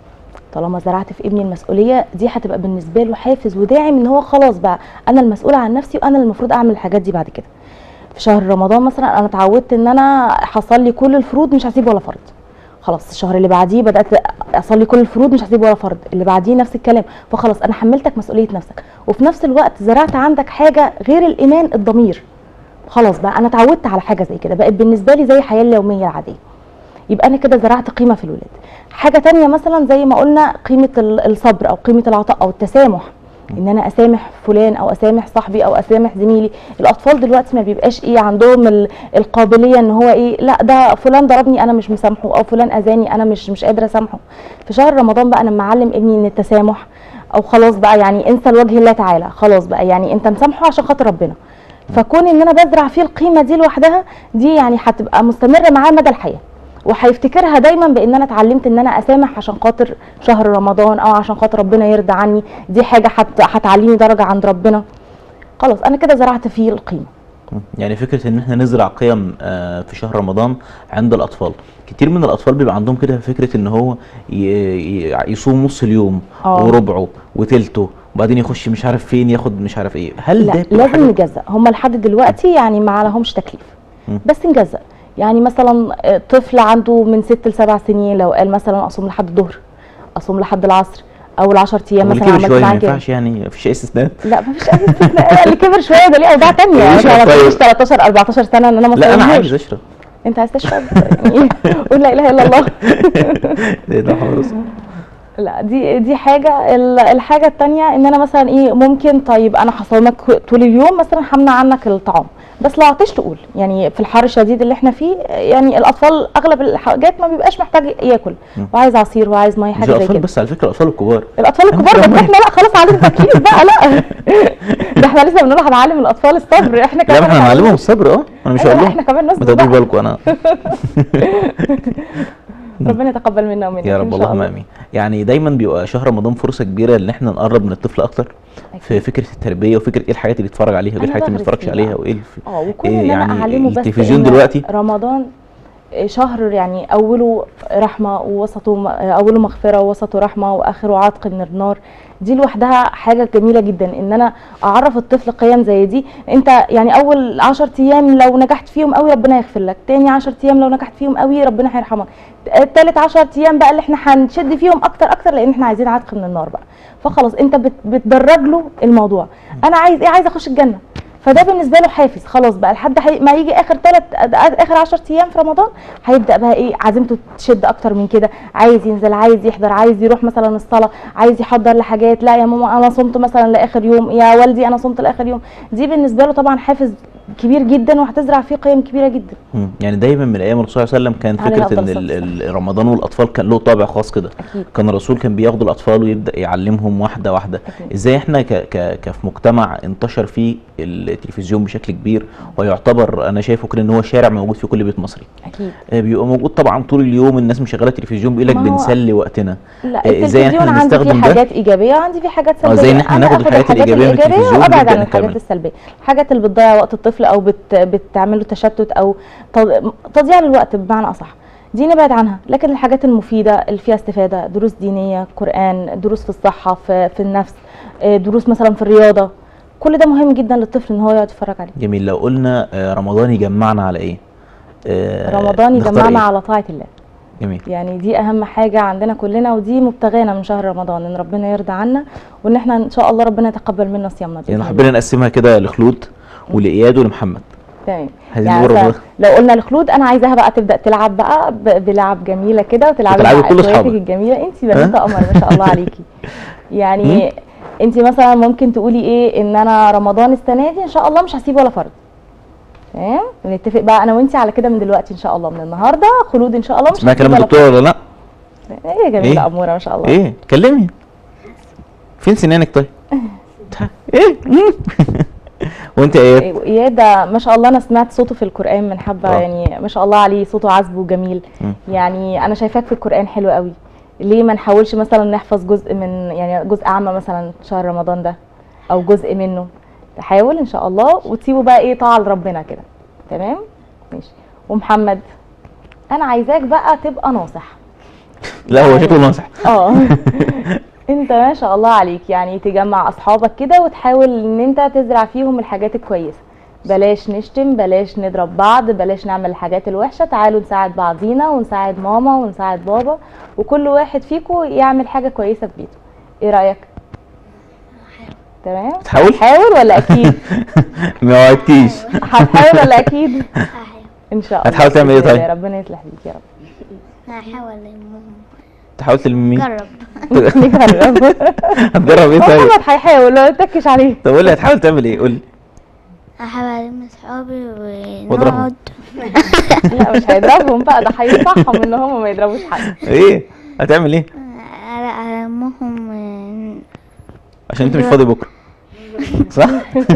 طالما زرعت في ابني المسؤوليه دي هتبقى بالنسبه له حافز وداعم ان هو خلاص بقى انا المسؤوله عن نفسي وانا اللي المفروض اعمل الحاجات دي بعد كده في شهر رمضان مثلا انا اتعودت ان انا حصل لي كل الفروض مش هسيب ولا فرض خلاص الشهر اللي بعديه بدات اصلي كل الفروض مش هسيب ولا فرض اللي بعديه نفس الكلام فخلاص انا حملتك مسؤوليه نفسك وفي نفس الوقت زرعت عندك حاجه غير الايمان الضمير خلاص بقى انا اتعودت على حاجه زي كده بقت بالنسبه لي زي الحياه اليوميه العاديه يبقى انا كده زرعت قيمه في الولاد حاجه تانية مثلا زي ما قلنا قيمه ال- الصبر او قيمه العطاء او التسامح ان انا اسامح فلان او اسامح صاحبي او اسامح زميلي الاطفال دلوقتي ما بيبقاش ايه عندهم ال- القابليه ان هو ايه لا ده فلان ضربني انا مش مسامحه او فلان اذاني انا مش مش قادره اسامحه في شهر رمضان بقى انا معلم ابني ان التسامح او خلاص بقى يعني انسى لوجه الله تعالى خلاص بقى يعني انت مسامحه عشان خاطر ربنا فكون ان انا بزرع فيه القيمه دي لوحدها دي يعني هتبقى مستمره معاه مدى الحياه وهيفتكرها دايما بان انا اتعلمت ان انا اسامح عشان خاطر شهر رمضان او عشان خاطر ربنا يرضى عني دي حاجه هت- هتعليني درجه عند ربنا خلاص انا كده زرعت فيه القيمه مم. يعني فكره ان احنا نزرع قيم آه، في شهر رمضان عند الاطفال كتير من الاطفال بيبقى عندهم كده فكره ان هو ي- ي- يصوم نص اليوم آه. وربعه وتلته وبعدين يخش مش عارف فين ياخد مش عارف ايه هل لا ده بتبقى لازم حاجة- نجزأ هم لحد دلوقتي يعني ما عليهمش تكليف مم. بس نجزأ يعني مثلا آه، طفل عنده من ست لسبع سنين لو قال مثلا اصوم لحد الظهر اصوم لحد العصر اول 10 ايام واللي مثلا كبر عملت شويه ما معاه كده ينفعش يعني مفيش اي استثناء لا مفيش اي استثناء اللي كبر شويه ده ليه اوضاع تانية يعني ماشي، انا ما طيب. بقولش 13 14 سنه ان انا ما لا انا صومهوش. عايز اشرب انت عايز تشرب يعني قول لا اله الا الله ده ده خلاص لا دي دي حاجه ال- الحاجه التانية ان انا مثلا ايه ممكن طيب انا هصومك طول اليوم مثلا همنع عنك الطعام بس لو عطشت قول يعني في الحر الشديد اللي احنا فيه يعني الاطفال اغلب الحاجات ما بيبقاش محتاج ياكل مم. وعايز عصير وعايز ميه مش حاجه زي الاطفال كده بس على فكره الاطفال الكبار الاطفال أنا الكبار مش بس فاهمة. احنا لا خلاص علينا تكليف بقى لا ده احنا لسه بنقول هنعلم الاطفال الصبر احنا لا كمان ما احنا هنعلمهم الصبر اه انا مش أيوة، هقول احنا لهم كمان ما نصبر تاخدوش بقى. بالكم انا ربنا يتقبل منا ومنك يا إن رب شاء اللهم الله. امين يعني دايما بيبقى شهر رمضان فرصه كبيره ان احنا نقرب من الطفل اكتر في فكره التربيه وفكره ايه الحاجات اللي يتفرج عليها وايه أنا الحاجات اللي ما بغرس يتفرجش فيه عليها بقى. وايه الف... اه وكون إيه ان انا يعني اعلمه بس التلفزيون إن دلوقتي رمضان شهر يعني اوله رحمه ووسطه م- اوله مغفره ووسطه رحمه واخره عتق من النار دي لوحدها حاجه جميله جدا ان انا اعرف الطفل قيم زي دي انت يعني اول 10 ايام لو نجحت فيهم قوي ربنا يغفر لك تاني 10 ايام لو نجحت فيهم قوي ربنا هيرحمك التالت 10 ايام بقى اللي احنا هنشد فيهم اكتر اكتر لان احنا عايزين عتق من النار بقى فخلاص انت بت- بتدرج له الموضوع انا عايز ايه عايز اخش الجنه فده بالنسبه له حافز خلاص بقى لحد حي... ما يجي اخر ثلاث اخر 10 ايام في رمضان هيبدا بقى ايه عزيمته تشد اكتر من كده عايز ينزل عايز يحضر عايز يروح مثلا الصلاه عايز يحضر لحاجات لا يا ماما انا صمت مثلا لاخر يوم يا والدي انا صمت لاخر يوم دي بالنسبه له طبعا حافز كبير جدا وهتزرع فيه قيم كبيره جدا مم. يعني دايما من ايام الرسول صلى الله عليه وسلم كان عليه فكره ان أفضل ال- الصلاة ال- رمضان والاطفال كان له طابع خاص كده اكيد كان الرسول كان بياخد الاطفال ويبدا يعلمهم واحده واحده أكيد. ازاي احنا ك ك كفي مجتمع انتشر فيه التلفزيون بشكل كبير ويعتبر انا شايفه كده ان هو شارع موجود في كل بيت مصري اكيد آه، بيبقى موجود طبعا طول اليوم الناس مشغله التلفزيون بيقول لك ما هو- بنسلي وقتنا لا آه، ازاي التلفزيون احنا عندي فيه نستخدم ده حاجات ايجابيه وعندي فيه حاجات اه، سلبيه ازاي ان احنا أنا ناخد آخد الحاجات الإيجابية من التلفزيون وابعد ونبدأ عن الحاجات نكمل. السلبيه الحاجات اللي بتضيع وقت الطفل او بت بتعمل له تشتت او تض- تضييع للوقت بمعنى اصح دي نبعد عنها لكن الحاجات المفيده اللي فيها استفاده دروس دينيه قران دروس في الصحه في, في النفس آه، دروس مثلا في الرياضه كل ده مهم جدا للطفل ان هو يقعد يتفرج عليه جميل لو قلنا آه، رمضان يجمعنا على ايه آه، رمضان نختار يجمعنا إيه؟ على طاعه الله جميل يعني دي اهم حاجه عندنا كلنا ودي مبتغانا من شهر رمضان ان ربنا يرضى عنا وان احنا ان شاء الله ربنا يتقبل منا صيامنا بإذن يعني الله. حبينا نقسمها كده لخلود ولاياد ولمحمد تمام عايزين يعني نقول مثلا رمضان. لو قلنا لخلود انا عايزاها بقى تبدا تلعب بقى ب- بلعب جميله كده وتلعبي وتلعبي مع كل اخواتك أصحابك. الجميله انت بنت قمر ما شاء الله عليكي يعني انت مثلا ممكن تقولي ايه ان انا رمضان السنه دي ان شاء الله مش هسيب ولا فرد تمام نتفق بقى انا وانت على كده من دلوقتي ان شاء الله من النهارده خلود ان شاء الله مش اسمها هسيب كلام ولا الدكتور ولا لا فرد. ايه جميله إيه؟ اموره ما شاء الله ايه كلمي فين سنانك طيب ايه وانت ايه اياد ده ما شاء الله انا سمعت صوته في القران من حبه آه. يعني ما شاء الله عليه صوته عذب وجميل مم. يعني انا شايفاك في القران حلو قوي ليه ما نحاولش مثلا نحفظ جزء من يعني جزء عامه مثلا شهر رمضان ده او جزء منه تحاول ان شاء الله وتسيبه بقى ايه طاعه لربنا كده تمام ماشي ومحمد انا عايزاك بقى تبقى ناصح لا هو شكله ناصح اه انت ما شاء الله عليك يعني تجمع اصحابك كده وتحاول ان انت تزرع فيهم الحاجات الكويسه بلاش نشتم بلاش نضرب بعض بلاش نعمل الحاجات الوحشه تعالوا نساعد بعضينا ونساعد ماما ونساعد بابا وكل واحد فيكم يعمل حاجه كويسه في بيته ايه رايك تمام بتحاول؟ هتحاول ولا اكيد ما وعدتيش هتحاول ولا اكيد هحاول ان شاء الله هتحاول تعمل ايه بإذن الله، طيب؟ ربنا يصلح بيك يا رب هحاول المهم تحاول تلمي جرب نجرب هتجرب ايه طيب محمد هيحاول ما تتكش عليه طب قول لي هتحاول تعمل ايه قول لي هحاول ألم صحابي واضربهم. ونقعد لا مش هيضربهم بقى ده هينصحهم ان هم ما يضربوش حد ايه هتعمل ايه ألمهم عشان انت مش فاضي بكره صح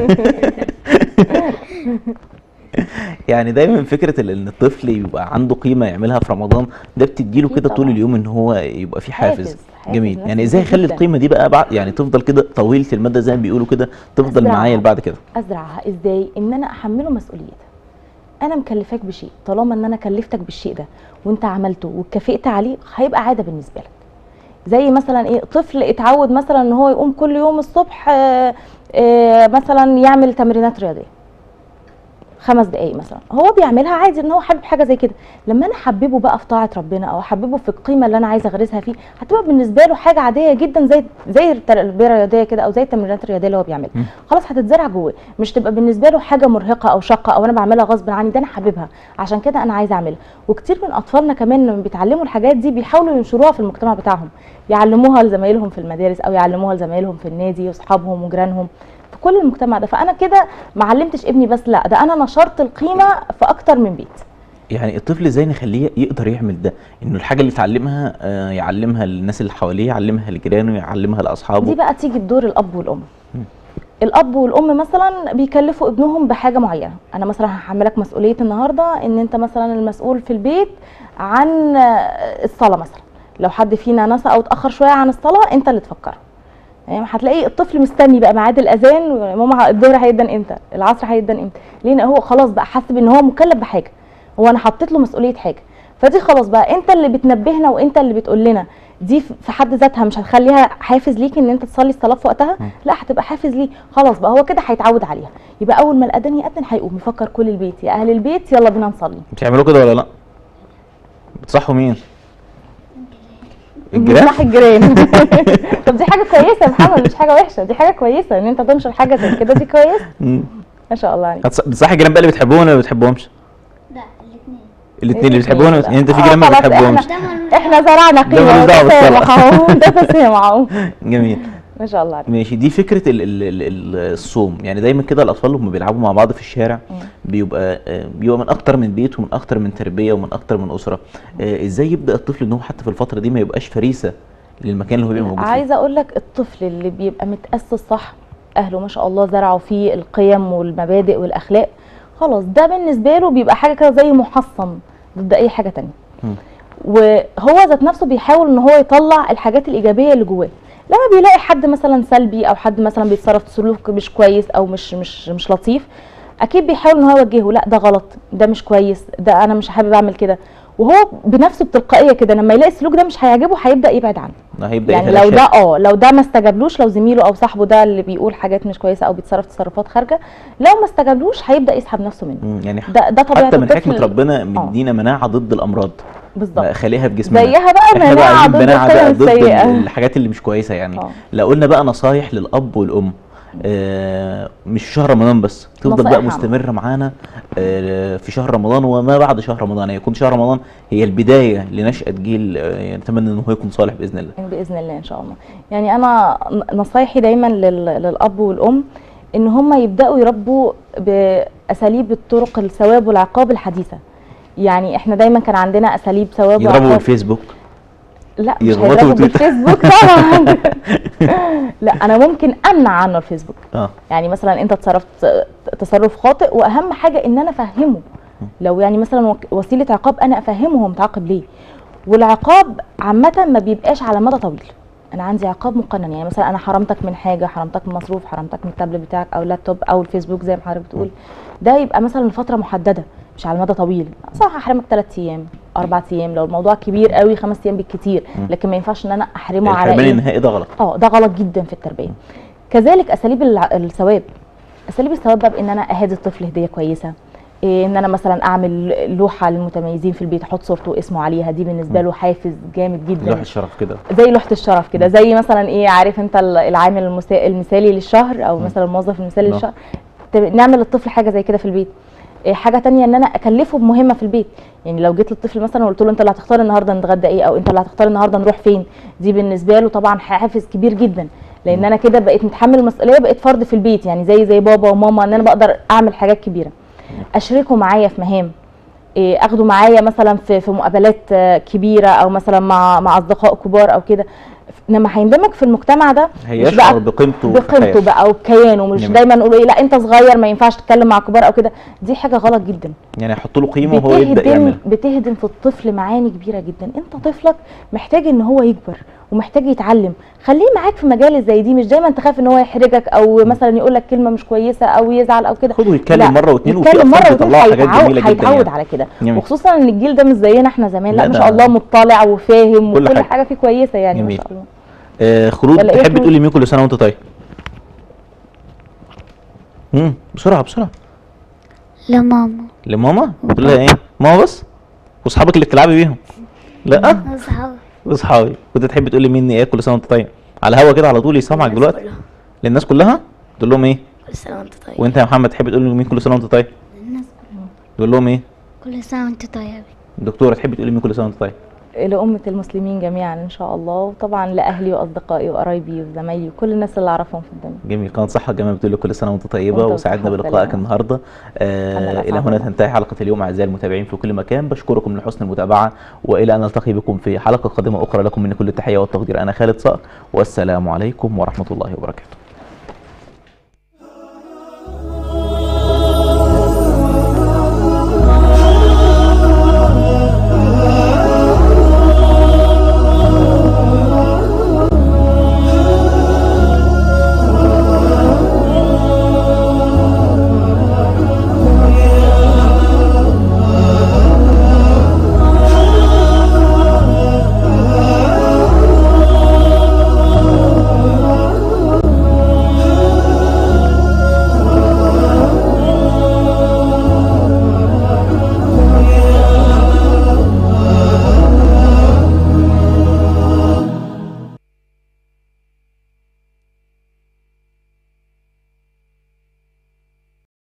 يعني دايما فكره ال- ان الطفل يبقى عنده قيمه يعملها في رمضان ده بتديله أكيد كده طول طبعاً. اليوم ان هو يبقى في حافز, حافز- حافز جميل نفسي يعني ازاي يخلي جداً. القيمه دي بقى بعد يعني تفضل كده طويله المدى زي ما بيقولوا كده تفضل أزرعها. معايا لبعد كده ازرعها ازاي ان انا احمله مسؤوليتها انا مكلفاك بشيء طالما ان انا كلفتك بالشيء ده وانت عملته واتكافئت عليه هيبقى عاده بالنسبه لك زي مثلا ايه طفل اتعود مثلا ان هو يقوم كل يوم الصبح آه، آه، مثلا يعمل تمرينات رياضيه خمس دقايق مثلا هو بيعملها عادي ان هو حابب حاجه زي كده لما انا احببه بقى في طاعه ربنا او احببه في القيمه اللي انا عايزه اغرسها فيه هتبقى بالنسبه له حاجه عاديه جدا زي زي التربيه الرياضيه كده او زي التمرينات الرياضيه اللي هو بيعملها مم. خلاص هتتزرع جواه مش تبقى بالنسبه له حاجه مرهقه او شاقه او انا بعملها غصب عني ده انا حاببها عشان كده انا عايزه اعملها وكتير من اطفالنا كمان لما بيتعلموا الحاجات دي بيحاولوا ينشروها في المجتمع بتاعهم يعلموها لزمايلهم في المدارس او يعلموها لزمايلهم في النادي واصحابهم وجيرانهم في كل المجتمع ده فانا كده ما علمتش ابني بس لا ده انا نشرت القيمه في اكتر من بيت يعني الطفل ازاي نخليه يقدر يعمل ده انه الحاجه اللي اتعلمها آه، يعلمها للناس اللي حواليه يعلمها لجيرانه يعلمها لاصحابه دي بقى تيجي بدور الاب والام مم. الاب والام مثلا بيكلفوا ابنهم بحاجه معينه انا مثلا هحملك مسؤوليه النهارده ان انت مثلا المسؤول في البيت عن آه، الصلاه مثلا لو حد فينا نسى او اتاخر شويه عن الصلاه انت اللي تفكره يعني هتلاقي الطفل مستني بقى ميعاد الاذان وماما الظهر هيدن امتى العصر هيدن امتى لان هو خلاص بقى حاسس ان هو مكلف بحاجه هو انا حطيت له مسؤوليه حاجه فدي خلاص بقى انت اللي بتنبهنا وانت اللي بتقول لنا دي في حد ذاتها مش هتخليها حافز ليك ان انت تصلي الصلاه في وقتها مم. لا هتبقى حافز ليه خلاص بقى هو كده هيتعود عليها يبقى اول ما الاذان يأذن هيقوم يفكر كل البيت يا اهل البيت يلا بينا نصلي بتعملوا كده ولا لا بتصحوا مين الجيران صح الجيران طب دي حاجه كويسه يا محمد مش حاجه وحشه دي حاجه كويسه ان انت تنشر حاجه زي كده دي كويس مم. ما شاء الله عليك هتص- بتصحي الجيران بقى اللي بتحبهم ولا ما بتحبوهم لا الاثنين الاثنين اللي بتحبوهم لا. يعني انت في آه، جيران ما خلاص بتحبهمش احنا احنا زرعنا ده قيمه ملوش دعوة وتسامح بالصلاة. اهو ده تسامح اهو جميل ما شاء الله عليك ماشي دي فكره ال ال ال ال الصوم يعني دايما كده الاطفال هم بيلعبوا مع بعض في الشارع مم. بيبقى آه، بيبقى من اكتر من بيت ومن اكتر من تربيه ومن اكتر من اسره آه، ازاي يبدا الطفل ان هو حتى في الفتره دي ما يبقاش فريسه للمكان اللي هو بيبقى موجود فيه عايزه اقول لك الطفل اللي بيبقى متاسس صح اهله ما شاء الله زرعوا فيه القيم والمبادئ والاخلاق خلاص ده بالنسبه له بيبقى حاجه كده زي محصن ضد اي حاجه تانية مم. وهو ذات نفسه بيحاول ان هو يطلع الحاجات الايجابيه اللي جواه لما بيلاقي حد مثلا سلبي او حد مثلا بيتصرف سلوك مش كويس او مش مش مش لطيف اكيد بيحاول ان هو يوجهه لا ده غلط ده مش كويس ده انا مش حابب اعمل كده وهو بنفسه بتلقائيه كده لما يلاقي السلوك ده مش هيعجبه هيبدا يبعد عنه هيبدا يعني لو يتلاشى. ده اه لو ده ما استجابلوش لو زميله او صاحبه ده اللي بيقول حاجات مش كويسه او بيتصرف تصرفات خارجه لو ما استجابلوش هيبدا يسحب نفسه منه مم، يعني ده ده طبيعه حتى من الطفل حكمه ربنا مدينا مناعه ضد الامراض بالظبط خليها في جسمنا زيها بقى احنا بقى مناعه عايزين ضد مناعه بقى القيم ضد ال- السيئه الحاجات اللي مش كويسه يعني اه. لو قلنا بقى نصايح للاب والام آه مش في شهر رمضان بس تفضل نصايح بقى عامة. مستمره معانا آه في شهر رمضان وما بعد شهر رمضان يكون شهر رمضان هي البدايه لنشاه جيل آه نتمنى ان هو يكون صالح باذن الله باذن الله ان شاء الله يعني انا ن- نصايحي دايما لل- للاب والام ان هم يبداوا يربوا باساليب الطرق الثواب والعقاب الحديثه يعني احنا دايما كان عندنا اساليب ثواب يضربوا وعقاب الفيسبوك لا مش يضغطوا هيضربوا تويتر. بالفيسبوك طبعا لا انا ممكن امنع عنه الفيسبوك اه يعني مثلا انت تصرفت تصرف خاطئ واهم حاجه ان انا افهمه لو يعني مثلا وك- وسيله عقاب انا افهمه هو متعاقب ليه والعقاب عامه ما بيبقاش على مدى طويل انا عندي عقاب مقنن يعني مثلا انا حرمتك من حاجه حرمتك من مصروف حرمتك من التابلت بتاعك او اللابتوب او الفيسبوك زي ما حضرتك بتقول ده يبقى مثلا لفتره محدده مش على مدى طويل صح هحرمك ثلاث ايام اربع ايام لو الموضوع كبير قوي خمس ايام بالكتير لكن ما ينفعش ان انا احرمه على الحرمان ايه النهائي ده غلط اه ده غلط جدا في التربيه كذلك اساليب الع- الثواب اساليب الثواب بقى بان انا اهدي الطفل هديه كويسه إيه ان انا مثلا اعمل لوحه للمتميزين في البيت احط صورته واسمه عليها دي بالنسبه له حافز جامد جدا لوح الشرف كده زي لوحه الشرف كده زي مثلا ايه عارف انت ال- العامل المسا... المثالي للشهر او مثلا الموظف المثالي نعم. للشهر ت- نعمل للطفل حاجه زي كده في البيت إيه حاجه تانية ان انا اكلفه بمهمه في البيت يعني لو جيت للطفل مثلا وقلت له انت اللي هتختار النهارده نتغدى ايه او انت اللي هتختار النهارده نروح فين دي بالنسبه له طبعا حافز كبير جدا لان انا كده بقيت متحمل المسؤوليه بقيت فرد في البيت يعني زي زي بابا وماما ان انا بقدر اعمل حاجات كبيره اشركه معايا في مهام إيه، اخده معايا مثلا في في مقابلات آه، كبيره او مثلا مع مع اصدقاء كبار او كده لما هيندمج في المجتمع ده مش هيشعر بقيمته في بقيمته حياته. بقى وبكيانه مش جميل. دايما نقول ايه لا انت صغير ما ينفعش تتكلم مع كبار او كده دي حاجه غلط جدا يعني يحط له قيمه وهو يبدا بتهدم يعملها بتهدم في الطفل معاني كبيره جدا انت طفلك محتاج ان هو يكبر ومحتاج يتعلم خليه معاك في مجال زي دي مش دايما تخاف ان هو يحرجك او مثلا يقول لك كلمه مش كويسه او يزعل او كده خده يتكلم لا، مرة واتنين وفي يتكلم أطفال مره واتنين بيطلعوا حاجات هيتعود- جميلة جدا هيتعود يعني. على كده جميل. وخصوصا ان الجيل ده مش زينا احنا زمان لا, لا، ما ده- شاء الله مطلع وفاهم كل وكل حاجة. حاجه فيه كويسه يعني ما جميل. شاء الله آه خلود ولا إيه تحب خلود؟ تقول لمين كل سنه وانت طيب امم بسرعه بسرعه لماما لماما تقول لها ايه ماما بس واصحابك اللي بتلعبي بيهم لا أصحابي واصحابي كنت تحب تقول لمين ايه كل سنه وانت طيب على الهوا كده على طول يسمعك الناس دلوقتي كلها. للناس كلها تقول لهم ايه كل سنة وانت طيب وانت يا محمد تحب تقول لمين كل سنه وانت طيب الناس تقول لهم ايه كل سنة وانت طيب الدكتوره تحب تقول لمين كل سنه وانت طيب لأمة المسلمين جميعا إن شاء الله وطبعا لأهلي وأصدقائي وقرايبي وزمايلي وكل الناس اللي أعرفهم في الدنيا جميل كانت صحة جميل بتقول لك كل سنة وانت طيبة وانت وسعدنا بصحة بلقائك وسلامة. النهاردة أنا آه الأسعد إلى هنا والله. تنتهي حلقة اليوم أعزائي المتابعين في كل مكان بشكركم لحسن المتابعة وإلى أن نلتقي بكم في حلقة قادمة أخرى لكم من كل التحية والتقدير أنا خالد صقر والسلام عليكم ورحمة الله وبركاته